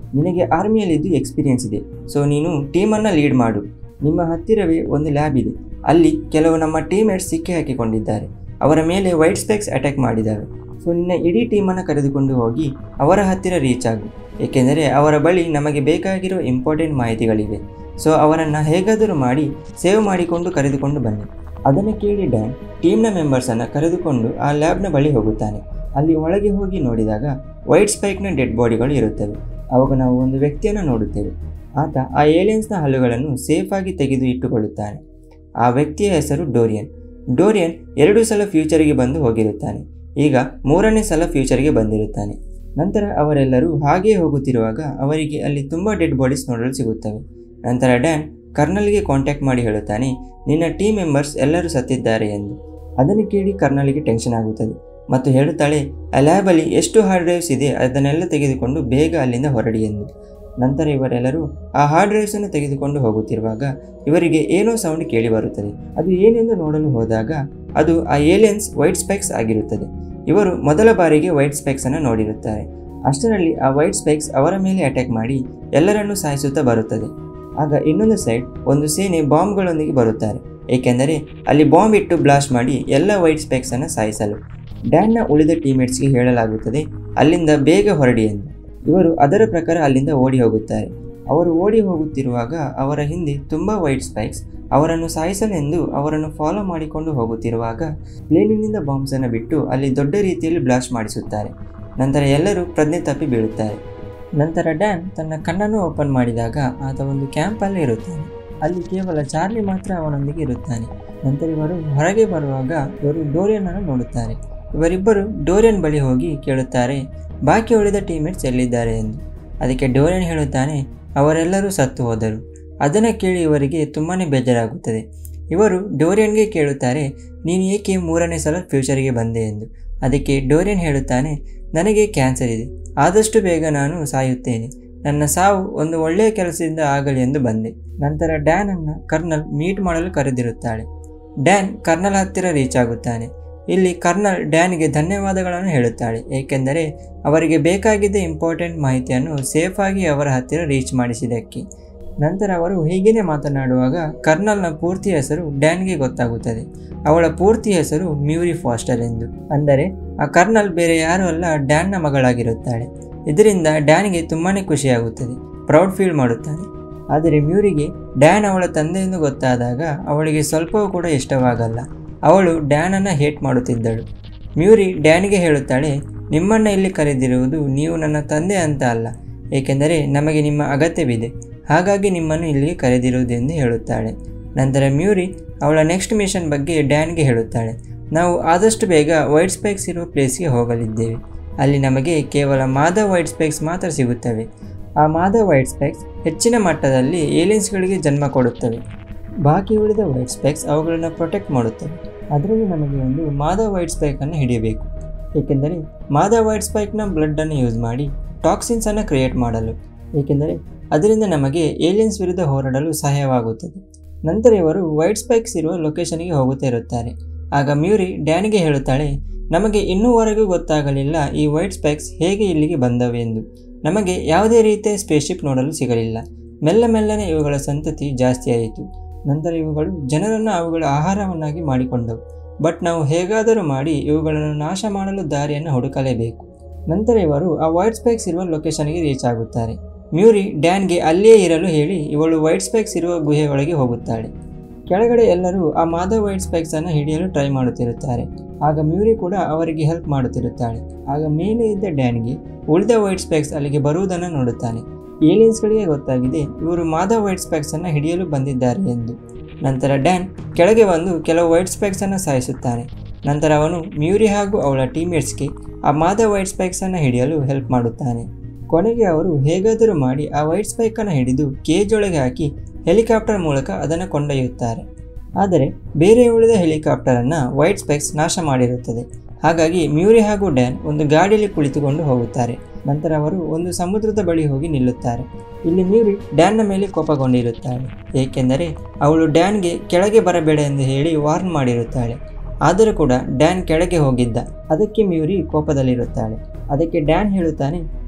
ನಿನಗೆ ಆರ್ಮಿಯಲ್ಲಿದ್ದು ಎಕ್ಸ್ಪೀರಿಯನ್ಸ್ ಇದೆ ಸೊ ನೀನು ಟೀಮನ್ನು ಲೀಡ್ ಮಾಡು ನಿಮ್ಮ ಹತ್ತಿರವೇ ಒಂದು ಲ್ಯಾಬ್ ಇದೆ ಅಲ್ಲಿ ಕೆಲವು ನಮ್ಮ ಟೀಮೇಟ್ಸ್ ಸಿಕ್ಕಿ ಹಾಕಿಕೊಂಡಿದ್ದಾರೆ ಅವರ ಮೇಲೆ ವೈಟ್ ಸ್ಪೆಕ್ಸ್ ಅಟ್ಯಾಕ್ ಮಾಡಿದ್ದಾವೆ ಸೊ ನಿನ್ನ ಇಡೀ ಟೀಮನ್ನು ಕರೆದುಕೊಂಡು ಹೋಗಿ ಅವರ ಹತ್ತಿರ ರೀಚ್ ಆಗು ಏಕೆಂದರೆ ಅವರ ಬಳಿ ನಮಗೆ ಬೇಕಾಗಿರೋ ಇಂಪಾರ್ಟೆಂಟ್ ಮಾಹಿತಿಗಳಿವೆ ಸೊ ಅವರನ್ನು ಹೇಗಾದರೂ ಮಾಡಿ ಸೇವ್ ಮಾಡಿಕೊಂಡು ಕರೆದುಕೊಂಡು ಬನ್ನಿ ಅದನ್ನು ಕೇಳಿ ಡ್ಯಾನ್ ಟೀಮ್ನ ಮೆಂಬರ್ಸನ್ನು ಕರೆದುಕೊಂಡು ಆ ಲ್ಯಾಬ್ನ ಬಳಿ ಹೋಗುತ್ತಾನೆ ಅಲ್ಲಿ ಒಳಗೆ ಹೋಗಿ ನೋಡಿದಾಗ ವೈಟ್ ಸ್ಪೈಕ್ನ ಡೆಡ್ ಬಾಡಿಗಳು ಇರುತ್ತವೆ ಅವಾಗ ನಾವು ಒಂದು ವ್ಯಕ್ತಿಯನ್ನು ನೋಡುತ್ತೇವೆ ಆತ ಆ ಏಲಿಯನ್ಸ್ನ ಹಲ್ಲುಗಳನ್ನು ಸೇಫಾಗಿ ತೆಗೆದು ಇಟ್ಟುಕೊಳ್ಳುತ್ತಾನೆ ಆ ವ್ಯಕ್ತಿಯ ಹೆಸರು ಡೋರಿಯನ್ ಡೋರಿಯನ್ ಎರಡು ಸಲ ಫ್ಯೂಚರಿಗೆ ಬಂದು ಹೋಗಿರುತ್ತಾನೆ ಈಗ ಮೂರನೇ ಸಲ ಫ್ಯೂಚರ್ಗೆ ಬಂದಿರುತ್ತಾನೆ ನಂತರ ಅವರೆಲ್ಲರೂ ಹಾಗೆಯೇ ಹೋಗುತ್ತಿರುವಾಗ ಅವರಿಗೆ ಅಲ್ಲಿ ತುಂಬ ಡೆಡ್ ಬಾಡೀಸ್ ನೋಡಲು ಸಿಗುತ್ತವೆ ನಂತರ ಡ್ಯಾನ್ ಕರ್ನಲ್ಗೆ ಕಾಂಟ್ಯಾಕ್ಟ್ ಮಾಡಿ ಹೇಳುತ್ತಾನೆ ನಿನ್ನ ಟೀಮ್ ಮೆಂಬರ್ಸ್ ಎಲ್ಲರೂ ಸತ್ತಿದ್ದಾರೆ ಎಂದು ಅದನ್ನು ಕೇಳಿ ಕರ್ನಲ್ಗೆ ಟೆನ್ಷನ್ ಆಗುತ್ತದೆ ಮತ್ತು ಹೇಳುತ್ತಾಳೆ ಆ ಲ್ಯಾಬಲ್ಲಿ ಎಷ್ಟು ಹಾರ್ಡ್ ಡ್ರೈವ್ಸ್ ಇದೆ ಅದನ್ನೆಲ್ಲ ತೆಗೆದುಕೊಂಡು ಬೇಗ ಅಲ್ಲಿಂದ ಹೊರಡಿ ಎಂದು ನಂತರ ಇವರೆಲ್ಲರೂ ಆ ಹಾರ್ಡ್ ಡ್ರೈವ್ಸನ್ನು ತೆಗೆದುಕೊಂಡು ಹೋಗುತ್ತಿರುವಾಗ ಇವರಿಗೆ ಏನೋ ಸೌಂಡ್ ಕೇಳಿ ಬರುತ್ತದೆ ಅದು ಏನೆಂದು ನೋಡಲು ಹೋದಾಗ ಅದು ಆ ಏಲಿಯನ್ಸ್ ವೈಟ್ ಸ್ಪೆಕ್ಸ್ ಆಗಿರುತ್ತದೆ ಇವರು ಮೊದಲ ಬಾರಿಗೆ ವೈಟ್ ಸ್ಪೆಕ್ಸನ್ನು ನೋಡಿರುತ್ತಾರೆ ಅಷ್ಟರಲ್ಲಿ ಆ ವೈಟ್ ಸ್ಪೆಕ್ಸ್ ಅವರ ಮೇಲೆ ಅಟ್ಯಾಕ್ ಮಾಡಿ ಎಲ್ಲರನ್ನೂ ಸಾಯಿಸುತ್ತಾ ಬರುತ್ತದೆ ಆಗ ಇನ್ನೊಂದು ಸೈಡ್ ಒಂದು ಸೇನೆ ಬಾಂಬ್ಗಳೊಂದಿಗೆ ಬರುತ್ತಾರೆ ಏಕೆಂದರೆ ಅಲ್ಲಿ ಬಾಂಬ್ ಇಟ್ಟು ಬ್ಲಾಸ್ಟ್ ಮಾಡಿ ಎಲ್ಲ ವೈಟ್ ಸ್ಪೆಕ್ಸನ್ನು ಸಾಯಿಸಲು ಡ್ಯಾನ್ನ ಉಳಿದ ಟೀಮೇಟ್ಸ್ಗೆ ಹೇಳಲಾಗುತ್ತದೆ ಅಲ್ಲಿಂದ ಬೇಗ ಹೊರಡಿ ಎಂದು ಇವರು ಅದರ ಪ್ರಕಾರ ಅಲ್ಲಿಂದ ಓಡಿ ಹೋಗುತ್ತಾರೆ ಅವರು ಓಡಿ ಹೋಗುತ್ತಿರುವಾಗ ಅವರ ಹಿಂದೆ ತುಂಬ ವೈಟ್ ಸ್ಪೈಕ್ಸ್ ಅವರನ್ನು ಸಾಯಿಸಲೆಂದು ಅವರನ್ನು ಫಾಲೋ ಮಾಡಿಕೊಂಡು ಹೋಗುತ್ತಿರುವಾಗ ಪ್ಲೇನಿನಿಂದ ಬಾಂಬ್ಸನ್ನು ಬಿಟ್ಟು ಅಲ್ಲಿ ದೊಡ್ಡ ರೀತಿಯಲ್ಲಿ ಬ್ಲಾಸ್ಟ್ ಮಾಡಿಸುತ್ತಾರೆ ನಂತರ ಎಲ್ಲರೂ ಪ್ರಜ್ಞೆ ತಪ್ಪಿ ಬೀಳುತ್ತಾರೆ ನಂತರ ಡ್ಯಾನ್ ತನ್ನ ಕಣ್ಣನ್ನು ಓಪನ್ ಮಾಡಿದಾಗ ಆತ ಒಂದು ಕ್ಯಾಂಪಲ್ಲಿ ಇರುತ್ತಾನೆ ಅಲ್ಲಿ ಕೇವಲ ಚಾರ್ಲಿ ಮಾತ್ರ ಅವನೊಂದಿಗೆ ಇರುತ್ತಾನೆ ನಂತರ ಇವರು ಹೊರಗೆ ಬರುವಾಗ ಇವರು ಡೋರಿಯನ್ ಅನ್ನು ನೋಡುತ್ತಾರೆ ಇವರಿಬ್ಬರು ಡೋರಿಯನ್ ಬಳಿ ಹೋಗಿ ಕೇಳುತ್ತಾರೆ ಬಾಕಿ ಉಳಿದ ಟೀಮೇಟ್ಸ್ ಎಲ್ಲಿದ್ದಾರೆ ಎಂದು ಅದಕ್ಕೆ ಡೋರಿಯನ್ ಹೇಳುತ್ತಾನೆ ಅವರೆಲ್ಲರೂ ಸತ್ತು ಹೋದರು ಅದನ್ನು ಕೇಳಿ ಇವರಿಗೆ ತುಂಬಾ ಬೇಜಾರಾಗುತ್ತದೆ ಇವರು ಡೋರಿಯನ್ಗೆ ಕೇಳುತ್ತಾರೆ ನೀನು ಏಕೆ ಮೂರನೇ ಸಲ ಫ್ಯೂಚರಿಗೆ ಬಂದೆ ಎಂದು ಅದಕ್ಕೆ ಡೋರಿಯನ್ ಹೇಳುತ್ತಾನೆ ನನಗೆ ಕ್ಯಾನ್ಸರ್ ಇದೆ ಆದಷ್ಟು ಬೇಗ ನಾನು ಸಾಯುತ್ತೇನೆ ನನ್ನ ಸಾವು ಒಂದು ಒಳ್ಳೆಯ ಕೆಲಸದಿಂದ ಆಗಲಿ ಎಂದು ಬಂದೆ ನಂತರ ಡ್ಯಾನ್ ಅನ್ನು ಕರ್ನಲ್ ಮೀಟ್ ಮಾಡಲು ಕರೆದಿರುತ್ತಾಳೆ ಡ್ಯಾನ್ ಕರ್ನಲ್ ಹತ್ತಿರ ರೀಚ್ ಆಗುತ್ತಾನೆ ಇಲ್ಲಿ ಕರ್ನಲ್ ಡ್ಯಾನ್ಗೆ ಧನ್ಯವಾದಗಳನ್ನು ಹೇಳುತ್ತಾಳೆ ಏಕೆಂದರೆ ಅವರಿಗೆ ಬೇಕಾಗಿದ್ದ ಇಂಪಾರ್ಟೆಂಟ್ ಮಾಹಿತಿಯನ್ನು ಸೇಫಾಗಿ ಅವರ ಹತ್ತಿರ ರೀಚ್ ಮಾಡಿಸಿದ್ದಕ್ಕೆ ನಂತರ ಅವರು ಹೀಗೇನೆ ಮಾತನಾಡುವಾಗ ಕರ್ನಲ್ನ ಪೂರ್ತಿ ಹೆಸರು ಡ್ಯಾನ್ಗೆ ಗೊತ್ತಾಗುತ್ತದೆ ಅವಳ ಪೂರ್ತಿ ಹೆಸರು ಮ್ಯೂರಿ ಫಾಸ್ಟರ್ ಎಂದು ಅಂದರೆ ಆ ಕರ್ನಲ್ ಬೇರೆ ಯಾರೂ ಅಲ್ಲ ಡ್ಯಾನ್ನ ಮಗಳಾಗಿರುತ್ತಾಳೆ ಇದರಿಂದ ಡ್ಯಾನ್ಗೆ ತುಂಬಾ ಖುಷಿಯಾಗುತ್ತದೆ ಪ್ರೌಡ್ ಫೀಲ್ ಮಾಡುತ್ತಾನೆ ಆದರೆ ಮ್ಯೂರಿಗೆ ಡ್ಯಾನ್ ಅವಳ ತಂದೆಯೆಂದು ಗೊತ್ತಾದಾಗ ಅವಳಿಗೆ ಸ್ವಲ್ಪವೂ ಕೂಡ ಇಷ್ಟವಾಗಲ್ಲ ಅವಳು ಡ್ಯಾನನ್ನು ಹೇಟ್ ಮಾಡುತ್ತಿದ್ದಳು ಮ್ಯೂರಿ ಡ್ಯಾನ್ಗೆ ಹೇಳುತ್ತಾಳೆ ನಿಮ್ಮನ್ನು ಇಲ್ಲಿ ಕರೆದಿರುವುದು ನೀವು ನನ್ನ ತಂದೆ ಅಂತ ಅಲ್ಲ ಏಕೆಂದರೆ ನಮಗೆ ನಿಮ್ಮ ಅಗತ್ಯವಿದೆ ಹಾಗಾಗಿ ನಿಮ್ಮನ್ನು ಇಲ್ಲಿಗೆ ಕರೆದಿರುವುದೆಂದು ಹೇಳುತ್ತಾಳೆ ನಂತರ ಮ್ಯೂರಿ ಅವಳ ನೆಕ್ಸ್ಟ್ ಮಿಷನ್ ಬಗ್ಗೆ ಡ್ಯಾನ್ಗೆ ಹೇಳುತ್ತಾಳೆ ನಾವು ಆದಷ್ಟು ಬೇಗ ವೈಟ್ ಸ್ಪೆಕ್ಸ್ ಇರುವ ಪ್ಲೇಸ್ಗೆ ಹೋಗಲಿದ್ದೇವೆ ಅಲ್ಲಿ ನಮಗೆ ಕೇವಲ ಮಾದ ವೈಟ್ ಸ್ಪೆಕ್ಸ್ ಮಾತ್ರ ಸಿಗುತ್ತವೆ ಆ ಮಾದ ವೈಟ್ ಸ್ಪೆಕ್ಸ್ ಹೆಚ್ಚಿನ ಮಟ್ಟದಲ್ಲಿ ಏಲಿಯನ್ಸ್ಗಳಿಗೆ ಜನ್ಮ ಕೊಡುತ್ತವೆ ಬಾಕಿ ಉಳಿದ ವೈಟ್ ಸ್ಪೆಕ್ಸ್ ಅವುಗಳನ್ನು ಪ್ರೊಟೆಕ್ಟ್ ಮಾಡುತ್ತವೆ ಅದರಲ್ಲಿ ನಮಗೆ ಒಂದು ಮಾದ ವೈಟ್ ಸ್ಪೈಕನ್ನು ಹಿಡಿಯಬೇಕು ಏಕೆಂದರೆ ಮಾದ ವೈಟ್ ಸ್ಪೈಕ್ನ ಬ್ಲಡ್ಡನ್ನು ಯೂಸ್ ಮಾಡಿ ಟಾಕ್ಸಿನ್ಸನ್ನು ಕ್ರಿಯೇಟ್ ಮಾಡಲು ಏಕೆಂದರೆ ಅದರಿಂದ ನಮಗೆ ಏಲಿಯನ್ಸ್ ವಿರುದ್ಧ ಹೋರಾಡಲು ಸಹಾಯವಾಗುತ್ತದೆ ನಂತರ ಇವರು ವೈಟ್ ಸ್ಪೈಕ್ಸ್ ಇರುವ ಲೊಕೇಶನ್ಗೆ ಹೋಗುತ್ತಾ ಇರುತ್ತಾರೆ ಆಗ ಮ್ಯೂರಿ ಡ್ಯಾನ್ಗೆ ಹೇಳುತ್ತಾಳೆ ನಮಗೆ ಇನ್ನೂವರೆಗೂ ಗೊತ್ತಾಗಲಿಲ್ಲ ಈ ವೈಟ್ ಸ್ಪೈಕ್ಸ್ ಹೇಗೆ ಇಲ್ಲಿಗೆ ಬಂದವೆ ಎಂದು ನಮಗೆ ಯಾವುದೇ ರೀತಿಯ ಸ್ಪೇಸ್ಶಿಪ್ ನೋಡಲು ಸಿಗಲಿಲ್ಲ ಮೆಲ್ಲ ಮೆಲ್ಲನೆ ಇವುಗಳ ಸಂತತಿ ಜಾಸ್ತಿಯಾಯಿತು ನಂತರ ಇವುಗಳು ಜನರನ್ನು ಅವುಗಳ ಆಹಾರವನ್ನಾಗಿ ಮಾಡಿಕೊಂಡವು ಬಟ್ ನಾವು ಹೇಗಾದರೂ ಮಾಡಿ ಇವುಗಳನ್ನು ನಾಶ ಮಾಡಲು ದಾರಿಯನ್ನು ಹುಡುಕಲೇಬೇಕು ನಂತರ ಇವರು ಆ ವೈಟ್ ಸ್ಪೈಕ್ಸ್ ಇರುವ ಲೊಕೇಶನ್ಗೆ ರೀಚ್ ಆಗುತ್ತಾರೆ ಮ್ಯೂರಿ ಡ್ಯಾನ್ಗೆ ಅಲ್ಲಿಯೇ ಇರಲು ಹೇಳಿ ಇವಳು ವೈಟ್ ಸ್ಪೈಕ್ಸ್ ಇರುವ ಗುಹೆ ಒಳಗೆ ಹೋಗುತ್ತಾಳೆ ಕೆಳಗಡೆ ಎಲ್ಲರೂ ಆ ಮಾದ ವೈಟ್ ಸ್ಪೈಕ್ಸನ್ನು ಹಿಡಿಯಲು ಟ್ರೈ ಮಾಡುತ್ತಿರುತ್ತಾರೆ ಆಗ ಮ್ಯೂರಿ ಕೂಡ ಅವರಿಗೆ ಹೆಲ್ಪ್ ಮಾಡುತ್ತಿರುತ್ತಾಳೆ ಆಗ ಮೇಲೆ ಇದ್ದ ಡ್ಯಾನ್ಗೆ ಉಳಿದ ವೈಟ್ ಸ್ಪೈಕ್ಸ್ ಅಲ್ಲಿಗೆ ಬರುವುದನ್ನು ನೋಡುತ್ತಾನೆ ಏಲಿಯನ್ಸ್ಗಳಿಗೆ ಗೊತ್ತಾಗಿದೆ ಇವರು ಮಾದ ವೈಟ್ ಸ್ಪೈಕ್ಸನ್ನು ಹಿಡಿಯಲು ಬಂದಿದ್ದಾರೆ ಎಂದು ನಂತರ ಡ್ಯಾನ್ ಕೆಳಗೆ ಬಂದು ಕೆಲವು ವೈಟ್ ಸ್ಪೈಕ್ಸನ್ನು ಸಾಯಿಸುತ್ತಾನೆ ನಂತರ ಅವನು ಮ್ಯೂರಿ ಹಾಗೂ ಅವಳ ಟೀಮೇಟ್ಸ್ಗೆ ಆ ಮಾದ ವೈಟ್ ಸ್ಪೈಕ್ಸನ್ನು ಹಿಡಿಯಲು ಹೆಲ್ಪ್ ಮಾಡುತ್ತಾನೆ ಕೊನೆಗೆ ಅವರು ಹೇಗಾದರೂ ಮಾಡಿ ಆ ವೈಟ್ ಸ್ಪೈಕನ್ನು ಹಿಡಿದು ಕೇಜ್ ಒಳಗೆ ಹಾಕಿ ಹೆಲಿಕಾಪ್ಟರ್ ಮೂಲಕ ಅದನ್ನು ಕೊಂಡೊಯ್ಯುತ್ತಾರೆ ಆದರೆ ಬೇರೆ ಉಳಿದ ಹೆಲಿಕಾಪ್ಟರನ್ನು ವೈಟ್ ಸ್ಪೈಕ್ಸ್ ನಾಶ ಮಾಡಿರುತ್ತದೆ ಹಾಗಾಗಿ ಮ್ಯೂರಿ ಹಾಗೂ ಡ್ಯಾನ್ ಒಂದು ಗಾಡಿಯಲ್ಲಿ ಕುಳಿತುಕೊಂಡು ಹೋಗುತ್ತಾರೆ ನಂತರ ಅವರು ಒಂದು ಸಮುದ್ರದ ಬಳಿ ಹೋಗಿ ನಿಲ್ಲುತ್ತಾರೆ ಇಲ್ಲಿ ಮ್ಯೂರಿ ಡ್ಯಾನ್ನ ಮೇಲೆ ಕೋಪಗೊಂಡಿರುತ್ತಾಳೆ ಏಕೆಂದರೆ ಅವಳು ಡ್ಯಾನ್ಗೆ ಕೆಳಗೆ ಬರಬೇಡ ಎಂದು ಹೇಳಿ ವಾರ್ನ್ ಮಾಡಿರುತ್ತಾಳೆ ಆದರೂ ಕೂಡ ಡ್ಯಾನ್ ಕೆಳಗೆ ಹೋಗಿದ್ದ ಅದಕ್ಕೆ ಮ್ಯೂರಿ ಕೋಪದಲ್ಲಿರುತ್ತಾಳೆ ಅದಕ್ಕೆ ಡ್ಯಾನ್ ಹೇಳುತ್ತಾನೆ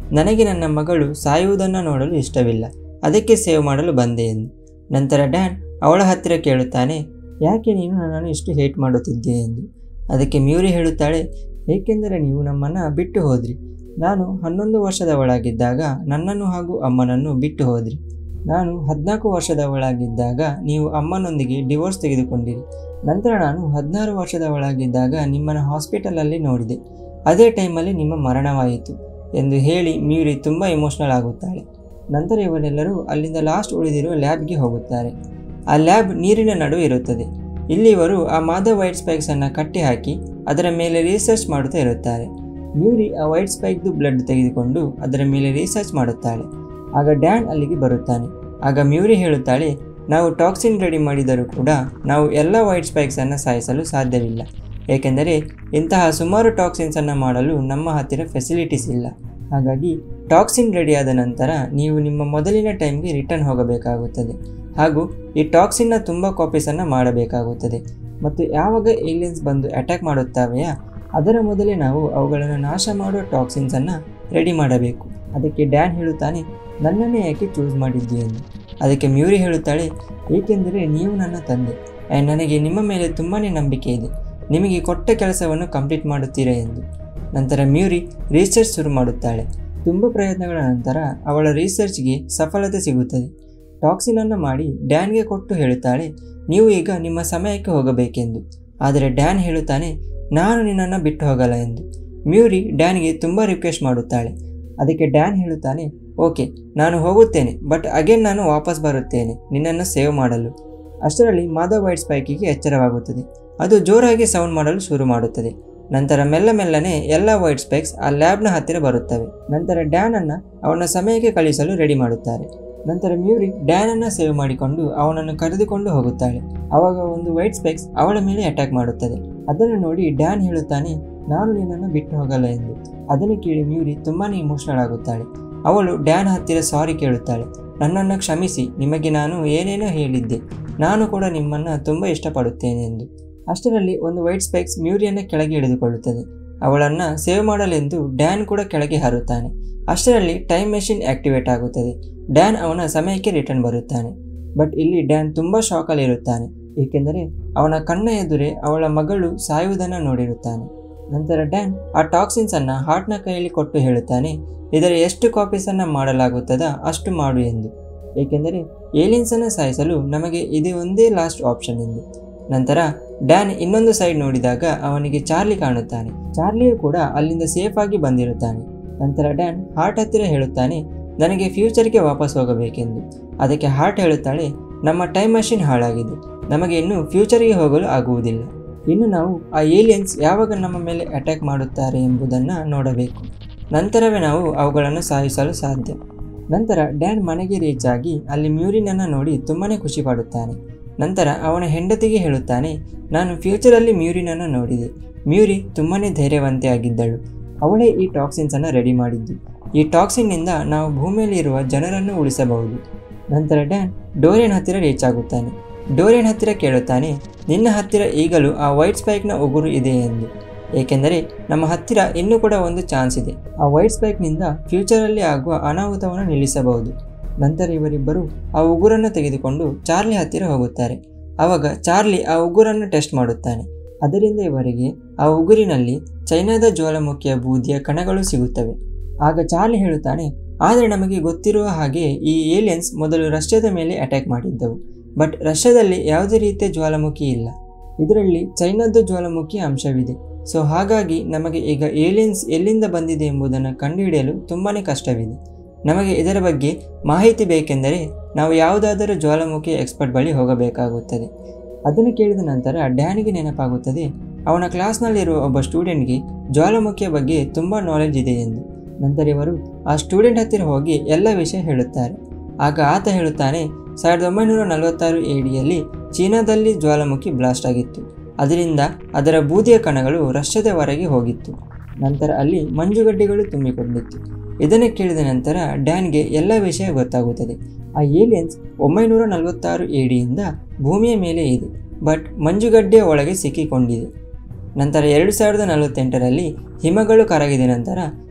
ನನಗೆ ನನ್ನ ಮಗಳು ಸಾಯುವುದನ್ನು ನೋಡಲು ಇಷ್ಟವಿಲ್ಲ ಅದಕ್ಕೆ ಸೇವ್ ಮಾಡಲು ಬಂದೆ ಎಂದು ನಂತರ ಡ್ಯಾನ್ ಅವಳ ಹತ್ತಿರ ಕೇಳುತ್ತಾನೆ ಯಾಕೆ ನೀನು ನನ್ನನ್ನು ಇಷ್ಟು ಹೇಟ್ ಮಾಡುತ್ತಿದ್ದೆ ಎಂದು ಅದಕ್ಕೆ ಮ್ಯೂರಿ ಹೇಳುತ್ತಾಳೆ ಏಕೆಂದರೆ ನೀವು ನಮ್ಮನ್ನು ಬಿಟ್ಟು ಹೋದ್ರಿ ನಾನು ಹನ್ನೊಂದು ವರ್ಷದವಳಾಗಿದ್ದಾಗ ನನ್ನನ್ನು ಹಾಗೂ ಅಮ್ಮನನ್ನು ಬಿಟ್ಟು ಹೋದ್ರಿ ನಾನು ಹದಿನಾಲ್ಕು ವರ್ಷದವಳಾಗಿದ್ದಾಗ ನೀವು ಅಮ್ಮನೊಂದಿಗೆ ಡಿವೋರ್ಸ್ ತೆಗೆದುಕೊಂಡಿರಿ ನಂತರ ನಾನು ಹದಿನಾರು ವರ್ಷದವಳಾಗಿದ್ದಾಗ ನಿಮ್ಮನ್ನು ಹಾಸ್ಪಿಟಲಲ್ಲಿ ನೋಡಿದೆ ಅದೇ ಟೈಮಲ್ಲಿ ನಿಮ್ಮ ಮರಣವಾಯಿತು ಎಂದು ಹೇಳಿ ಮ್ಯೂರಿ ತುಂಬ ಇಮೋಷ್ನಲ್ ಆಗುತ್ತಾಳೆ ನಂತರ ಇವರೆಲ್ಲರೂ ಅಲ್ಲಿಂದ ಲಾಸ್ಟ್ ಉಳಿದಿರುವ ಲ್ಯಾಬ್ಗೆ ಹೋಗುತ್ತಾರೆ ಆ ಲ್ಯಾಬ್ ನೀರಿನ ನಡುವೆ ಇರುತ್ತದೆ ಇಲ್ಲಿ ಇವರು ಆ ಮಾಧವ್ ವೈಟ್ ಸ್ಪೈಕ್ಸನ್ನು ಕಟ್ಟಿ ಹಾಕಿ ಅದರ ಮೇಲೆ ರಿಸರ್ಚ್ ಮಾಡುತ್ತಾ ಇರುತ್ತಾರೆ ಮ್ಯೂರಿ ಆ ವೈಟ್ ಸ್ಪೈಕ್ದು ಬ್ಲಡ್ ತೆಗೆದುಕೊಂಡು ಅದರ ಮೇಲೆ ರಿಸರ್ಚ್ ಮಾಡುತ್ತಾಳೆ ಆಗ ಡ್ಯಾನ್ ಅಲ್ಲಿಗೆ ಬರುತ್ತಾನೆ ಆಗ ಮ್ಯೂರಿ ಹೇಳುತ್ತಾಳೆ ನಾವು ಟಾಕ್ಸಿನ್ ರೆಡಿ ಮಾಡಿದರೂ ಕೂಡ ನಾವು ಎಲ್ಲ ವೈಟ್ ಸ್ಪೈಕ್ಸನ್ನು ಸಾಯಿಸಲು ಸಾಧ್ಯವಿಲ್ಲ ಏಕೆಂದರೆ ಇಂತಹ ಸುಮಾರು ಟಾಕ್ಸಿನ್ಸನ್ನು ಮಾಡಲು ನಮ್ಮ ಹತ್ತಿರ ಫೆಸಿಲಿಟೀಸ್ ಇಲ್ಲ ಹಾಗಾಗಿ ಟಾಕ್ಸಿನ್ ರೆಡಿಯಾದ ನಂತರ ನೀವು ನಿಮ್ಮ ಮೊದಲಿನ ಟೈಮ್ಗೆ ರಿಟರ್ನ್ ಹೋಗಬೇಕಾಗುತ್ತದೆ ಹಾಗೂ ಈ ಟಾಕ್ಸಿನ್ನ ತುಂಬ ಕಾಪೀಸನ್ನು ಮಾಡಬೇಕಾಗುತ್ತದೆ ಮತ್ತು ಯಾವಾಗ ಏಲಿಯನ್ಸ್ ಬಂದು ಅಟ್ಯಾಕ್ ಮಾಡುತ್ತಾವೆಯಾ ಅದರ ಮೊದಲೇ ನಾವು ಅವುಗಳನ್ನು ನಾಶ ಮಾಡುವ ಟಾಕ್ಸಿನ್ಸನ್ನು ರೆಡಿ ಮಾಡಬೇಕು ಅದಕ್ಕೆ ಡ್ಯಾನ್ ಹೇಳುತ್ತಾನೆ ನನ್ನನ್ನೇ ಯಾಕೆ ಚೂಸ್ ಮಾಡಿದ್ದಿ ಎಂದು ಅದಕ್ಕೆ ಮ್ಯೂರಿ ಹೇಳುತ್ತಾಳೆ ಏಕೆಂದರೆ ನೀವು ನನ್ನ ತಂದೆ ಆ್ಯಂಡ್ ನನಗೆ ನಿಮ್ಮ ಮೇಲೆ ತುಂಬಾ ನಂಬಿಕೆ ಇದೆ ನಿಮಗೆ ಕೊಟ್ಟ ಕೆಲಸವನ್ನು ಕಂಪ್ಲೀಟ್ ಮಾಡುತ್ತೀರಾ ಎಂದು ನಂತರ ಮ್ಯೂರಿ ರಿಸರ್ಚ್ ಶುರು ಮಾಡುತ್ತಾಳೆ ತುಂಬ ಪ್ರಯತ್ನಗಳ ನಂತರ ಅವಳ ರಿಸರ್ಚ್ಗೆ ಸಫಲತೆ ಸಿಗುತ್ತದೆ ಟಾಕ್ಸಿನನ್ನು ಮಾಡಿ ಡ್ಯಾನ್ಗೆ ಕೊಟ್ಟು ಹೇಳುತ್ತಾಳೆ ನೀವು ಈಗ ನಿಮ್ಮ ಸಮಯಕ್ಕೆ ಹೋಗಬೇಕೆಂದು ಆದರೆ ಡ್ಯಾನ್ ಹೇಳುತ್ತಾನೆ ನಾನು ನಿನ್ನನ್ನು ಬಿಟ್ಟು ಹೋಗಲ್ಲ ಎಂದು ಮ್ಯೂರಿ ಡ್ಯಾನ್ಗೆ ತುಂಬ ರಿಕ್ವೆಸ್ಟ್ ಮಾಡುತ್ತಾಳೆ ಅದಕ್ಕೆ ಡ್ಯಾನ್ ಹೇಳುತ್ತಾನೆ ಓಕೆ ನಾನು ಹೋಗುತ್ತೇನೆ ಬಟ್ ಅಗೇನ್ ನಾನು ವಾಪಸ್ ಬರುತ್ತೇನೆ ನಿನ್ನನ್ನು ಸೇವ್ ಮಾಡಲು ಅಷ್ಟರಲ್ಲಿ ಮಾಧವ್ ವೈಟ್ ಸ್ಪೈಕಿಗೆ ಎಚ್ಚರವಾಗುತ್ತದೆ ಅದು ಜೋರಾಗಿ ಸೌಂಡ್ ಮಾಡಲು ಶುರು ಮಾಡುತ್ತದೆ ನಂತರ ಮೆಲ್ಲ ಮೆಲ್ಲನೆ ಎಲ್ಲ ವೈಟ್ ಸ್ಪೈಕ್ಸ್ ಆ ಲ್ಯಾಬ್ನ ಹತ್ತಿರ ಬರುತ್ತವೆ ನಂತರ ಡ್ಯಾನನ್ನು ಅವನ ಸಮಯಕ್ಕೆ ಕಳಿಸಲು ರೆಡಿ ಮಾಡುತ್ತಾರೆ ನಂತರ ಮ್ಯೂರಿ ಡ್ಯಾನನ್ನು ಸೇವ್ ಮಾಡಿಕೊಂಡು ಅವನನ್ನು ಕರೆದುಕೊಂಡು ಹೋಗುತ್ತಾಳೆ ಆವಾಗ ಒಂದು ವೈಟ್ ಸ್ಪೆಕ್ಸ್ ಅವಳ ಮೇಲೆ ಅಟ್ಯಾಕ್ ಮಾಡುತ್ತದೆ ಅದನ್ನು ನೋಡಿ ಡ್ಯಾನ್ ಹೇಳುತ್ತಾನೆ ನಾನು ನಿನ್ನನ್ನು ಬಿಟ್ಟು ಹೋಗಲ್ಲ ಎಂದು ಅದನ್ನು ಕೇಳಿ ಮ್ಯೂರಿ ತುಂಬಾ ಇಮೋಷನಲ್ ಆಗುತ್ತಾಳೆ ಅವಳು ಡ್ಯಾನ್ ಹತ್ತಿರ ಸಾರಿ ಕೇಳುತ್ತಾಳೆ ನನ್ನನ್ನು ಕ್ಷಮಿಸಿ ನಿಮಗೆ ನಾನು ಏನೇನೋ ಹೇಳಿದ್ದೆ ನಾನು ಕೂಡ ನಿಮ್ಮನ್ನು ತುಂಬ ಇಷ್ಟಪಡುತ್ತೇನೆ ಎಂದು ಅಷ್ಟರಲ್ಲಿ ಒಂದು ವೈಟ್ ಸ್ಪೆಕ್ಸ್ ಮ್ಯೂರಿಯನ್ನು ಕೆಳಗೆ ಇಳಿದುಕೊಳ್ಳುತ್ತದೆ ಅವಳನ್ನು ಸೇವ್ ಮಾಡಲೆಂದು ಡ್ಯಾನ್ ಕೂಡ ಕೆಳಗೆ ಹಾರುತ್ತಾನೆ ಅಷ್ಟರಲ್ಲಿ ಟೈಮ್ ಮೆಷಿನ್ ಆಕ್ಟಿವೇಟ್ ಆಗುತ್ತದೆ ಡ್ಯಾನ್ ಅವನ ಸಮಯಕ್ಕೆ ರಿಟರ್ನ್ ಬರುತ್ತಾನೆ ಬಟ್ ಇಲ್ಲಿ ಡ್ಯಾನ್ ತುಂಬ ಶಾಕಲ್ಲಿರುತ್ತಾನೆ ಏಕೆಂದರೆ ಅವನ ಕಣ್ಣ ಎದುರೇ ಅವಳ ಮಗಳು ಸಾಯುವುದನ್ನು ನೋಡಿರುತ್ತಾನೆ ನಂತರ ಡ್ಯಾನ್ ಆ ಟಾಕ್ಸಿನ್ಸನ್ನು ಹಾರ್ಟ್ನ ಕೈಯಲ್ಲಿ ಕೊಟ್ಟು ಹೇಳುತ್ತಾನೆ ಇದರ ಎಷ್ಟು ಕಾಪೀಸನ್ನು ಮಾಡಲಾಗುತ್ತದ ಅಷ್ಟು ಮಾಡು ಎಂದು ಏಕೆಂದರೆ ಏಲಿಯನ್ಸನ್ನು ಸಾಯಿಸಲು ನಮಗೆ ಇದು ಒಂದೇ ಲಾಸ್ಟ್ ಆಪ್ಷನ್ ಎಂದು ನಂತರ ಡ್ಯಾನ್ ಇನ್ನೊಂದು ಸೈಡ್ ನೋಡಿದಾಗ ಅವನಿಗೆ ಚಾರ್ಲಿ ಕಾಣುತ್ತಾನೆ ಚಾರ್ಲಿಯು ಕೂಡ ಅಲ್ಲಿಂದ ಸೇಫ್ ಆಗಿ ಬಂದಿರುತ್ತಾನೆ ನಂತರ ಡ್ಯಾನ್ ಹಾರ್ಟ್ ಹತ್ತಿರ ಹೇಳುತ್ತಾನೆ ನನಗೆ ಫ್ಯೂಚರ್ಗೆ ವಾಪಸ್ ಹೋಗಬೇಕೆಂದು ಅದಕ್ಕೆ ಹಾರ್ಟ್ ಹೇಳುತ್ತಾಳೆ ನಮ್ಮ ಟೈಮ್ ಮಷಿನ್ ಹಾಳಾಗಿದೆ ನಮಗೆ ಇನ್ನು ಫ್ಯೂಚರ್ಗೆ ಹೋಗಲು ಆಗುವುದಿಲ್ಲ ಇನ್ನು ನಾವು ಆ ಏಲಿಯನ್ಸ್ ಯಾವಾಗ ನಮ್ಮ ಮೇಲೆ ಅಟ್ಯಾಕ್ ಮಾಡುತ್ತಾರೆ ಎಂಬುದನ್ನು ನೋಡಬೇಕು ನಂತರವೇ ನಾವು ಅವುಗಳನ್ನು ಸಾಯಿಸಲು ಸಾಧ್ಯ ನಂತರ ಡ್ಯಾನ್ ಮನೆಗೆ ರೀಚ್ ಆಗಿ ಅಲ್ಲಿ ಮ್ಯೂರಿನನ್ನು ನೋಡಿ ತುಂಬಾ ಖುಷಿ ಪಡುತ್ತಾನೆ ನಂತರ ಅವನ ಹೆಂಡತಿಗೆ ಹೇಳುತ್ತಾನೆ ನಾನು ಫ್ಯೂಚರಲ್ಲಿ ಮ್ಯೂರಿನನ್ನು ನೋಡಿದೆ ಮ್ಯೂರಿ ತುಂಬಾ ಧೈರ್ಯವಂತೆ ಆಗಿದ್ದಳು ಅವಳೇ ಈ ಟಾಕ್ಸಿನ್ಸನ್ನು ರೆಡಿ ಮಾಡಿದ್ದು ಈ ಟಾಕ್ಸಿನ್ನಿಂದ ನಾವು ಭೂಮಿಯಲ್ಲಿರುವ ಜನರನ್ನು ಉಳಿಸಬಹುದು ನಂತರ ಡ್ಯಾನ್ ಡೋರಿಯನ್ ಹತ್ತಿರ ರೀಚ್ ಆಗುತ್ತಾನೆ ಡೋರಿಯನ್ ಹತ್ತಿರ ಕೇಳುತ್ತಾನೆ ನಿನ್ನ ಹತ್ತಿರ ಈಗಲೂ ಆ ವೈಟ್ ಸ್ಪೈಕ್ನ ಉಗುರು ಇದೆ ಎಂದು ಏಕೆಂದರೆ ನಮ್ಮ ಹತ್ತಿರ ಇನ್ನೂ ಕೂಡ ಒಂದು ಚಾನ್ಸ್ ಇದೆ ಆ ವೈಟ್ ಸ್ಪೈಕ್ನಿಂದ ಫ್ಯೂಚರಲ್ಲಿ ಆಗುವ ಅನಾಹುತವನ್ನು ನಿಲ್ಲಿಸಬಹುದು ನಂತರ ಇವರಿಬ್ಬರು ಆ ಉಗುರನ್ನು ತೆಗೆದುಕೊಂಡು ಚಾರ್ಲಿ ಹತ್ತಿರ ಹೋಗುತ್ತಾರೆ ಆವಾಗ ಚಾರ್ಲಿ ಆ ಉಗುರನ್ನು ಟೆಸ್ಟ್ ಮಾಡುತ್ತಾನೆ ಅದರಿಂದ ಇವರಿಗೆ ಆ ಉಗುರಿನಲ್ಲಿ ಚೈನಾದ ಜ್ವಾಲಾಮುಖಿಯ ಬೂದಿಯ ಕಣಗಳು ಸಿಗುತ್ತವೆ ಆಗ ಚಾರ್ಲಿ ಹೇಳುತ್ತಾನೆ ಆದರೆ ನಮಗೆ ಗೊತ್ತಿರುವ ಹಾಗೆ ಈ ಏಲಿಯನ್ಸ್ ಮೊದಲು ರಷ್ಯಾದ ಮೇಲೆ ಅಟ್ಯಾಕ್ ಮಾಡಿದ್ದವು ಬಟ್ ರಷ್ಯಾದಲ್ಲಿ ಯಾವುದೇ ರೀತಿಯ ಜ್ವಾಲಾಮುಖಿ ಇಲ್ಲ ಇದರಲ್ಲಿ ಚೈನಾದ ಜ್ವಾಲಾಮುಖಿ ಅಂಶವಿದೆ ಸೊ ಹಾಗಾಗಿ ನಮಗೆ ಈಗ ಏಲಿಯನ್ಸ್ ಎಲ್ಲಿಂದ ಬಂದಿದೆ ಎಂಬುದನ್ನು ಕಂಡುಹಿಡಿಯಲು ತುಂಬಾ ಕಷ್ಟವಿದೆ ನಮಗೆ ಇದರ ಬಗ್ಗೆ ಮಾಹಿತಿ ಬೇಕೆಂದರೆ ನಾವು ಯಾವುದಾದರೂ ಜ್ವಾಲಾಮುಖಿ ಎಕ್ಸ್ಪರ್ಟ್ ಬಳಿ ಹೋಗಬೇಕಾಗುತ್ತದೆ ಅದನ್ನು ಕೇಳಿದ ನಂತರ ಡ್ಯಾನಿಗೆ ನೆನಪಾಗುತ್ತದೆ ಅವನ ಕ್ಲಾಸ್ನಲ್ಲಿರುವ ಒಬ್ಬ ಸ್ಟೂಡೆಂಟ್ಗೆ ಜ್ವಾಲಾಮುಖಿಯ ಬಗ್ಗೆ ತುಂಬ ನಾಲೆಜ್ ಇದೆ ಎಂದು ನಂತರ ಇವರು ಆ ಸ್ಟೂಡೆಂಟ್ ಹತ್ತಿರ ಹೋಗಿ ಎಲ್ಲ ವಿಷಯ ಹೇಳುತ್ತಾರೆ ಆಗ ಆತ ಹೇಳುತ್ತಾನೆ ಸಾವಿರದ ಒಂಬೈನೂರ ನಲವತ್ತಾರು ಎಡಿಯಲ್ಲಿ ಚೀನಾದಲ್ಲಿ ಜ್ವಾಲಾಮುಖಿ ಬ್ಲಾಸ್ಟ್ ಆಗಿತ್ತು ಅದರಿಂದ ಅದರ ಬೂದಿಯ ಕಣಗಳು ರಷ್ಯಾದವರೆಗೆ ಹೋಗಿತ್ತು ನಂತರ ಅಲ್ಲಿ ಮಂಜುಗಡ್ಡೆಗಳು ತುಂಬಿಕೊಂಡಿತ್ತು ಇದನ್ನು ಕೇಳಿದ ನಂತರ ಡ್ಯಾನ್ಗೆ ಎಲ್ಲ ವಿಷಯ ಗೊತ್ತಾಗುತ್ತದೆ ಆ ಏಲಿಯನ್ಸ್ ಒಂಬೈನೂರ ನಲವತ್ತಾರು ಎಡಿಯಿಂದ ಭೂಮಿಯ ಮೇಲೆ ಇದೆ ಬಟ್ ಮಂಜುಗಡ್ಡೆಯ ಒಳಗೆ ಸಿಕ್ಕಿಕೊಂಡಿದೆ ನಂತರ ಎರಡು ಸಾವಿರದ ನಲವತ್ತೆಂಟರಲ್ಲಿ ಹಿಮಗಳು ಕರಗಿದ ನಂತರ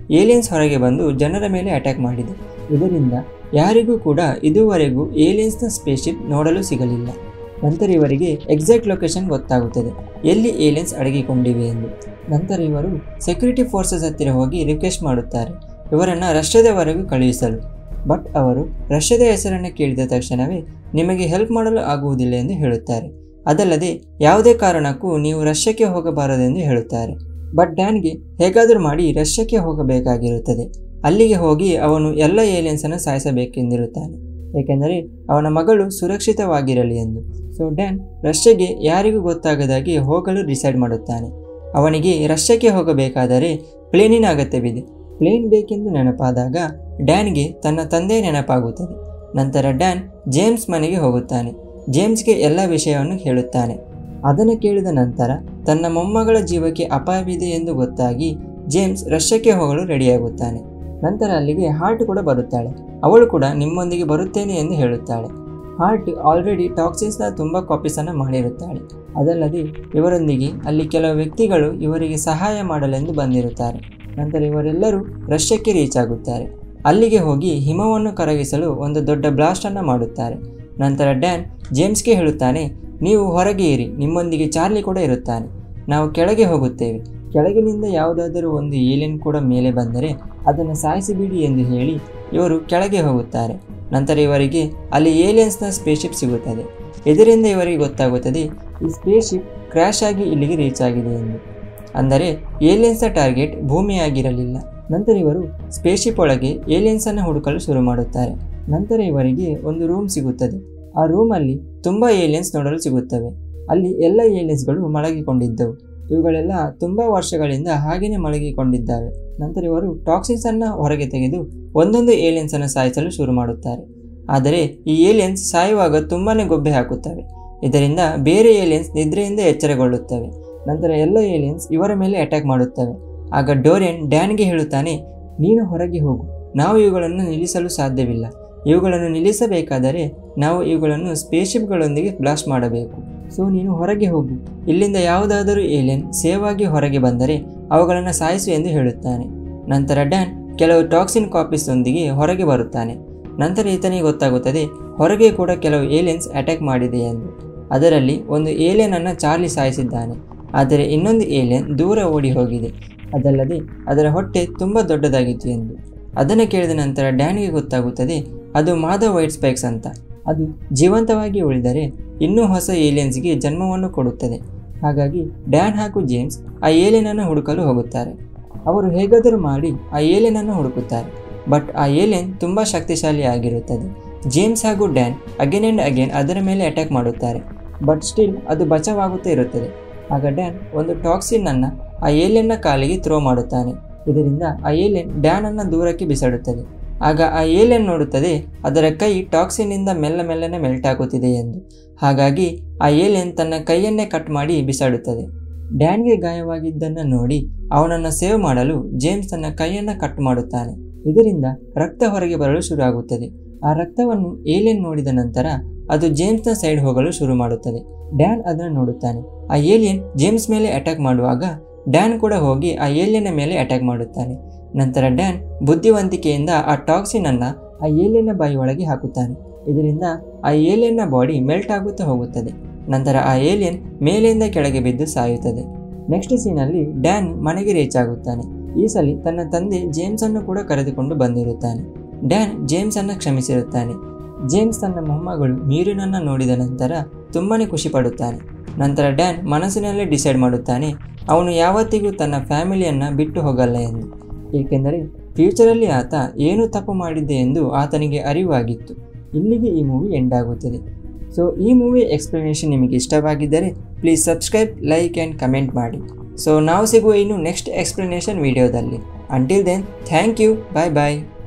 ಏಲಿಯನ್ಸ್ ಹೊರಗೆ ಬಂದು ಜನರ ಮೇಲೆ ಅಟ್ಯಾಕ್ ಮಾಡಿದೆ ಇದರಿಂದ ಯಾರಿಗೂ ಕೂಡ ಇದುವರೆಗೂ ಏಲಿಯನ್ಸ್ನ ಸ್ಪೇಸ್ಶಿಪ್ ನೋಡಲು ಸಿಗಲಿಲ್ಲ ನಂತರ ಇವರಿಗೆ ಎಕ್ಸಾಕ್ಟ್ ಲೊಕೇಶನ್ ಗೊತ್ತಾಗುತ್ತದೆ ಎಲ್ಲಿ ಏಲಿಯನ್ಸ್ ಅಡಗಿಕೊಂಡಿವೆ ಎಂದು ನಂತರ ಇವರು ಸೆಕ್ಯೂರಿಟಿ ಫೋರ್ಸಸ್ ಹತ್ತಿರ ಹೋಗಿ ರಿಕ್ವೆಸ್ಟ್ ಮಾಡುತ್ತಾರೆ ಇವರನ್ನು ರಷ್ಯಾದವರೆಗೂ ಕಳುಹಿಸಲು ಬಟ್ ಅವರು ರಷ್ಯಾದ ಹೆಸರನ್ನು ಕೇಳಿದ ತಕ್ಷಣವೇ ನಿಮಗೆ ಹೆಲ್ಪ್ ಮಾಡಲು ಆಗುವುದಿಲ್ಲ ಎಂದು ಹೇಳುತ್ತಾರೆ ಅದಲ್ಲದೆ ಯಾವುದೇ ಕಾರಣಕ್ಕೂ ನೀವು ರಷ್ಯಾಕ್ಕೆ ಹೋಗಬಾರದೆಂದು ಹೇಳುತ್ತಾರೆ ಬಟ್ ಡ್ಯಾನ್ಗೆ ಹೇಗಾದರೂ ಮಾಡಿ ರಷ್ಯಾಕ್ಕೆ ಹೋಗಬೇಕಾಗಿರುತ್ತದೆ ಅಲ್ಲಿಗೆ ಹೋಗಿ ಅವನು ಎಲ್ಲ ಏಲಿಯನ್ಸನ್ನು ಸಾಯಿಸಬೇಕೆಂದಿರುತ್ತಾನೆ ಏಕೆಂದರೆ ಅವನ ಮಗಳು ಸುರಕ್ಷಿತವಾಗಿರಲಿ ಎಂದು ಸೊ ಡ್ಯಾನ್ ರಷ್ಯಾಗೆ ಯಾರಿಗೂ ಗೊತ್ತಾಗದಾಗಿ ಹೋಗಲು ಡಿಸೈಡ್ ಮಾಡುತ್ತಾನೆ ಅವನಿಗೆ ರಷ್ಯಾಕ್ಕೆ ಹೋಗಬೇಕಾದರೆ ಪ್ಲೇನಿನ ಅಗತ್ಯವಿದೆ ಪ್ಲೇನ್ ಬೇಕೆಂದು ನೆನಪಾದಾಗ ಡ್ಯಾನ್ಗೆ ತನ್ನ ತಂದೆ ನೆನಪಾಗುತ್ತದೆ ನಂತರ ಡ್ಯಾನ್ ಜೇಮ್ಸ್ ಮನೆಗೆ ಹೋಗುತ್ತಾನೆ ಜೇಮ್ಸ್ಗೆ ಎಲ್ಲ ವಿಷಯವನ್ನು ಹೇಳುತ್ತಾನೆ ಅದನ್ನು ಕೇಳಿದ ನಂತರ ತನ್ನ ಮೊಮ್ಮಗಳ ಜೀವಕ್ಕೆ ಅಪಾಯವಿದೆ ಎಂದು ಗೊತ್ತಾಗಿ ಜೇಮ್ಸ್ ರಷ್ಯಾಕ್ಕೆ ಹೋಗಲು ರೆಡಿಯಾಗುತ್ತಾನೆ ನಂತರ ಅಲ್ಲಿಗೆ ಹಾರ್ಟ್ ಕೂಡ ಬರುತ್ತಾಳೆ ಅವಳು ಕೂಡ ನಿಮ್ಮೊಂದಿಗೆ ಬರುತ್ತೇನೆ ಎಂದು ಹೇಳುತ್ತಾಳೆ ಹಾರ್ಟ್ ಆಲ್ರೆಡಿ ಟಾಕ್ಸಿನ್ಸ್ನ ತುಂಬ ಕಾಪೀಸನ್ನು ಮಾಡಿರುತ್ತಾಳೆ ಅದಲ್ಲದೆ ಇವರೊಂದಿಗೆ ಅಲ್ಲಿ ಕೆಲವು ವ್ಯಕ್ತಿಗಳು ಇವರಿಗೆ ಸಹಾಯ ಮಾಡಲೆಂದು ಬಂದಿರುತ್ತಾರೆ ನಂತರ ಇವರೆಲ್ಲರೂ ರಷ್ಯಾಕ್ಕೆ ರೀಚ್ ಆಗುತ್ತಾರೆ ಅಲ್ಲಿಗೆ ಹೋಗಿ ಹಿಮವನ್ನು ಕರಗಿಸಲು ಒಂದು ದೊಡ್ಡ ಬ್ಲಾಸ್ಟನ್ನು ಮಾಡುತ್ತಾರೆ ನಂತರ ಡ್ಯಾನ್ ಜೇಮ್ಸ್ಗೆ ಹೇಳುತ್ತಾನೆ ನೀವು ಹೊರಗೆ ಇರಿ ನಿಮ್ಮೊಂದಿಗೆ ಚಾರ್ಲಿ ಕೂಡ ಇರುತ್ತಾನೆ ನಾವು ಕೆಳಗೆ ಹೋಗುತ್ತೇವೆ ಕೆಳಗಿನಿಂದ ಯಾವುದಾದರೂ ಒಂದು ಏಲಿಯನ್ ಕೂಡ ಮೇಲೆ ಬಂದರೆ ಅದನ್ನು ಸಾಯಿಸಿಬಿಡಿ ಎಂದು ಹೇಳಿ ಇವರು ಕೆಳಗೆ ಹೋಗುತ್ತಾರೆ ನಂತರ ಇವರಿಗೆ ಅಲ್ಲಿ ಏಲಿಯನ್ಸ್ನ ಸ್ಪೇಸ್ಶಿಪ್ ಸಿಗುತ್ತದೆ ಇದರಿಂದ ಇವರಿಗೆ ಗೊತ್ತಾಗುತ್ತದೆ ಈ ಸ್ಪೇಸ್ಶಿಪ್ ಕ್ರ್ಯಾಶ್ ಆಗಿ ಇಲ್ಲಿಗೆ ರೀಚ್ ಆಗಿದೆ ಎಂದು ಅಂದರೆ ಏಲಿಯನ್ಸ್ನ ಟಾರ್ಗೆಟ್ ಭೂಮಿಯಾಗಿರಲಿಲ್ಲ ನಂತರ ಇವರು ಸ್ಪೇಸ್ಶಿಪ್ ಒಳಗೆ ಏಲಿಯನ್ಸನ್ನು ಹುಡುಕಲು ಶುರು ಮಾಡುತ್ತಾರೆ ನಂತರ ಇವರಿಗೆ ಒಂದು ರೂಮ್ ಸಿಗುತ್ತದೆ ಆ ರೂಮಲ್ಲಿ ತುಂಬ ಏಲಿಯನ್ಸ್ ನೋಡಲು ಸಿಗುತ್ತವೆ ಅಲ್ಲಿ ಎಲ್ಲ ಏಲಿಯನ್ಸ್ಗಳು ಮಲಗಿಕೊಂಡಿದ್ದವು ಇವುಗಳೆಲ್ಲ ತುಂಬ ವರ್ಷಗಳಿಂದ ಹಾಗೆಯೇ ಮಲಗಿಕೊಂಡಿದ್ದಾವೆ ನಂತರ ಇವರು ಟಾಕ್ಸಿನ್ಸನ್ನು ಹೊರಗೆ ತೆಗೆದು ಒಂದೊಂದು ಏಲಿಯನ್ಸನ್ನು ಸಾಯಿಸಲು ಶುರು ಮಾಡುತ್ತಾರೆ ಆದರೆ ಈ ಏಲಿಯನ್ಸ್ ಸಾಯುವಾಗ ತುಂಬಾ ಗೊಬ್ಬೆ ಹಾಕುತ್ತವೆ ಇದರಿಂದ ಬೇರೆ ಏಲಿಯನ್ಸ್ ನಿದ್ರೆಯಿಂದ ಎಚ್ಚರಗೊಳ್ಳುತ್ತವೆ ನಂತರ ಎಲ್ಲ ಏಲಿಯನ್ಸ್ ಇವರ ಮೇಲೆ ಅಟ್ಯಾಕ್ ಮಾಡುತ್ತವೆ ಆಗ ಡೋರಿಯನ್ ಡ್ಯಾನ್ಗೆ ಹೇಳುತ್ತಾನೆ ನೀನು ಹೊರಗೆ ಹೋಗು ನಾವು ಇವುಗಳನ್ನು ನಿಲ್ಲಿಸಲು ಸಾಧ್ಯವಿಲ್ಲ ಇವುಗಳನ್ನು ನಿಲ್ಲಿಸಬೇಕಾದರೆ ನಾವು ಇವುಗಳನ್ನು ಸ್ಪೇಸ್ಶಿಪ್ಗಳೊಂದಿಗೆ ಬ್ಲಾಸ್ಟ್ ಮಾಡಬೇಕು ಸೊ ನೀನು ಹೊರಗೆ ಹೋಗು ಇಲ್ಲಿಂದ ಯಾವುದಾದರೂ ಏಲಿಯನ್ ಸೇವ್ ಆಗಿ ಹೊರಗೆ ಬಂದರೆ ಅವುಗಳನ್ನು ಸಾಯಿಸು ಎಂದು ಹೇಳುತ್ತಾನೆ ನಂತರ ಡ್ಯಾನ್ ಕೆಲವು ಟಾಕ್ಸಿನ್ ಕಾಪೀಸ್ನೊಂದಿಗೆ ಹೊರಗೆ ಬರುತ್ತಾನೆ ನಂತರ ಈತನಿಗೆ ಗೊತ್ತಾಗುತ್ತದೆ ಹೊರಗೆ ಕೂಡ ಕೆಲವು ಏಲಿಯನ್ಸ್ ಅಟ್ಯಾಕ್ ಮಾಡಿದೆ ಎಂದು ಅದರಲ್ಲಿ ಒಂದು ಏಲಿಯನನ್ನು ಚಾರ್ಲಿ ಸಾಯಿಸಿದ್ದಾನೆ ಆದರೆ ಇನ್ನೊಂದು ಏಲಿಯನ್ ದೂರ ಓಡಿ ಹೋಗಿದೆ ಅದಲ್ಲದೆ ಅದರ ಹೊಟ್ಟೆ ತುಂಬ ದೊಡ್ಡದಾಗಿತ್ತು ಎಂದು ಅದನ್ನು ಕೇಳಿದ ನಂತರ ಡ್ಯಾನ್ಗೆ ಗೊತ್ತಾಗುತ್ತದೆ ಅದು ಮಾಧವ್ ವೈಟ್ ಸ್ಪೈಕ್ಸ್ ಅಂತ ಅದು ಜೀವಂತವಾಗಿ ಉಳಿದರೆ ಇನ್ನೂ ಹೊಸ ಏಲಿಯನ್ಸ್ಗೆ ಜನ್ಮವನ್ನು ಕೊಡುತ್ತದೆ ಹಾಗಾಗಿ ಡ್ಯಾನ್ ಹಾಗೂ ಜೇಮ್ಸ್ ಆ ಏಲಿಯನನ್ನು ಹುಡುಕಲು ಹೋಗುತ್ತಾರೆ ಅವರು ಹೇಗಾದರೂ ಮಾಡಿ ಆ ಏಲಿಯನನ್ನು ಹುಡುಕುತ್ತಾರೆ ಬಟ್ ಆ ಏಲಿಯನ್ ತುಂಬ ಶಕ್ತಿಶಾಲಿ ಆಗಿರುತ್ತದೆ ಜೇಮ್ಸ್ ಹಾಗೂ ಡ್ಯಾನ್ ಅಗೇನ್ ಆ್ಯಂಡ್ ಅಗೇನ್ ಅದರ ಮೇಲೆ ಅಟ್ಯಾಕ್ ಮಾಡುತ್ತಾರೆ ಬಟ್ ಸ್ಟಿಲ್ ಅದು ಬಚಾವಾಗುತ್ತಾ ಇರುತ್ತದೆ ಆಗ ಡ್ಯಾನ್ ಒಂದು ಟಾಕ್ಸಿನನ್ನು ಆ ಏಲಿಯನ್ನ ಕಾಲಿಗೆ ಥ್ರೋ ಮಾಡುತ್ತಾನೆ ಇದರಿಂದ ಆ ಏಲಿಯನ್ ಡ್ಯಾನನ್ನು ದೂರಕ್ಕೆ ಬಿಸಾಡುತ್ತದೆ ಆಗ ಆ ಏಲಿಯನ್ ನೋಡುತ್ತದೆ ಅದರ ಕೈ ಟಾಕ್ಸಿನಿಂದ ಮೆಲ್ಲ ಮೆಲ್ಲನೆ ಮೆಲ್ಟ್ ಆಗುತ್ತಿದೆ ಎಂದು ಹಾಗಾಗಿ ಆ ಏಲಿಯನ್ ತನ್ನ ಕೈಯನ್ನೇ ಕಟ್ ಮಾಡಿ ಬಿಸಾಡುತ್ತದೆ ಡ್ಯಾನ್ಗೆ ಗಾಯವಾಗಿದ್ದನ್ನು ನೋಡಿ ಅವನನ್ನು ಸೇವ್ ಮಾಡಲು ಜೇಮ್ಸ್ ತನ್ನ ಕೈಯನ್ನು ಕಟ್ ಮಾಡುತ್ತಾನೆ ಇದರಿಂದ ರಕ್ತ ಹೊರಗೆ ಬರಲು ಶುರುವಾಗುತ್ತದೆ ಆ ರಕ್ತವನ್ನು ಏಲಿಯನ್ ನೋಡಿದ ನಂತರ ಅದು ಜೇಮ್ಸ್ನ ಸೈಡ್ ಹೋಗಲು ಶುರು ಮಾಡುತ್ತದೆ ಡ್ಯಾನ್ ಅದನ್ನು ನೋಡುತ್ತಾನೆ ಆ ಏಲಿಯನ್ ಜೇಮ್ಸ್ ಮೇಲೆ ಅಟ್ಯಾಕ್ ಮಾಡುವಾಗ ಡ್ಯಾನ್ ಕೂಡ ಹೋಗಿ ಆ ಏಲಿಯನ್ನ ಮೇಲೆ ಅಟ್ಯಾಕ್ ಮಾಡುತ್ತಾನೆ ನಂತರ ಡ್ಯಾನ್ ಬುದ್ಧಿವಂತಿಕೆಯಿಂದ ಆ ಟಾಕ್ಸಿನನ್ನು ಆ ಏಲಿಯನ್ನ ಬಾಯಿ ಒಳಗೆ ಹಾಕುತ್ತಾನೆ ಇದರಿಂದ ಆ ಏಲಿಯನ್ನ ಬಾಡಿ ಮೆಲ್ಟ್ ಆಗುತ್ತಾ ಹೋಗುತ್ತದೆ ನಂತರ ಆ ಏಲಿಯನ್ ಮೇಲಿಂದ ಕೆಳಗೆ ಬಿದ್ದು ಸಾಯುತ್ತದೆ ನೆಕ್ಸ್ಟ್ ಸೀನಲ್ಲಿ ಡ್ಯಾನ್ ಮನೆಗೆ ರೀಚ್ ಆಗುತ್ತಾನೆ ಈ ಸಲ ತನ್ನ ತಂದೆ ಜೇಮ್ಸ್ ಅನ್ನು ಕೂಡ ಕರೆದುಕೊಂಡು ಬಂದಿರುತ್ತಾನೆ ಡ್ಯಾನ್ ಜೇಮ್ಸ್ ಅನ್ನು ಕ್ಷಮಿಸಿರುತ್ತಾನೆ ಜೇಮ್ಸ್ ತನ್ನ ಮೊಮ್ಮಗಳು ಮೀರಿನನ್ನು ನೋಡಿದ ನಂತರ ತುಂಬಾನೇ ಖುಷಿ ಪಡುತ್ತಾನೆ ನಂತರ ಡ್ಯಾನ್ ಮನಸ್ಸಿನಲ್ಲೇ ಡಿಸೈಡ್ ಮಾಡುತ್ತಾನೆ ಅವನು ಯಾವತ್ತಿಗೂ ತನ್ನ ಫ್ಯಾಮಿಲಿಯನ್ನು ಬಿಟ್ಟು ಹೋಗಲ್ಲ ಎಂದು ಏಕೆಂದರೆ ಫ್ಯೂಚರಲ್ಲಿ ಆತ ಏನು ತಪ್ಪು ಮಾಡಿದ್ದೆ ಎಂದು ಆತನಿಗೆ ಅರಿವಾಗಿತ್ತು ಇಲ್ಲಿಗೆ ಈ ಮೂವಿ ಎಂಡ್ ಆಗುತ್ತದೆ ಸೊ ಈ ಮೂವಿ ಎಕ್ಸ್ಪ್ಲನೇಷನ್ ನಿಮಗೆ ಇಷ್ಟವಾಗಿದ್ದರೆ please subscribe like and comment ಮಾಡಿ ಸೊ ನಾವು ಸಿಗುವ ಇನ್ನು ನೆಕ್ಸ್ಟ್ ಎಕ್ಸ್ಪ್ಲನೇಷನ್ ವಿಡಿಯೋದಲ್ಲಿ until then thank you bye bye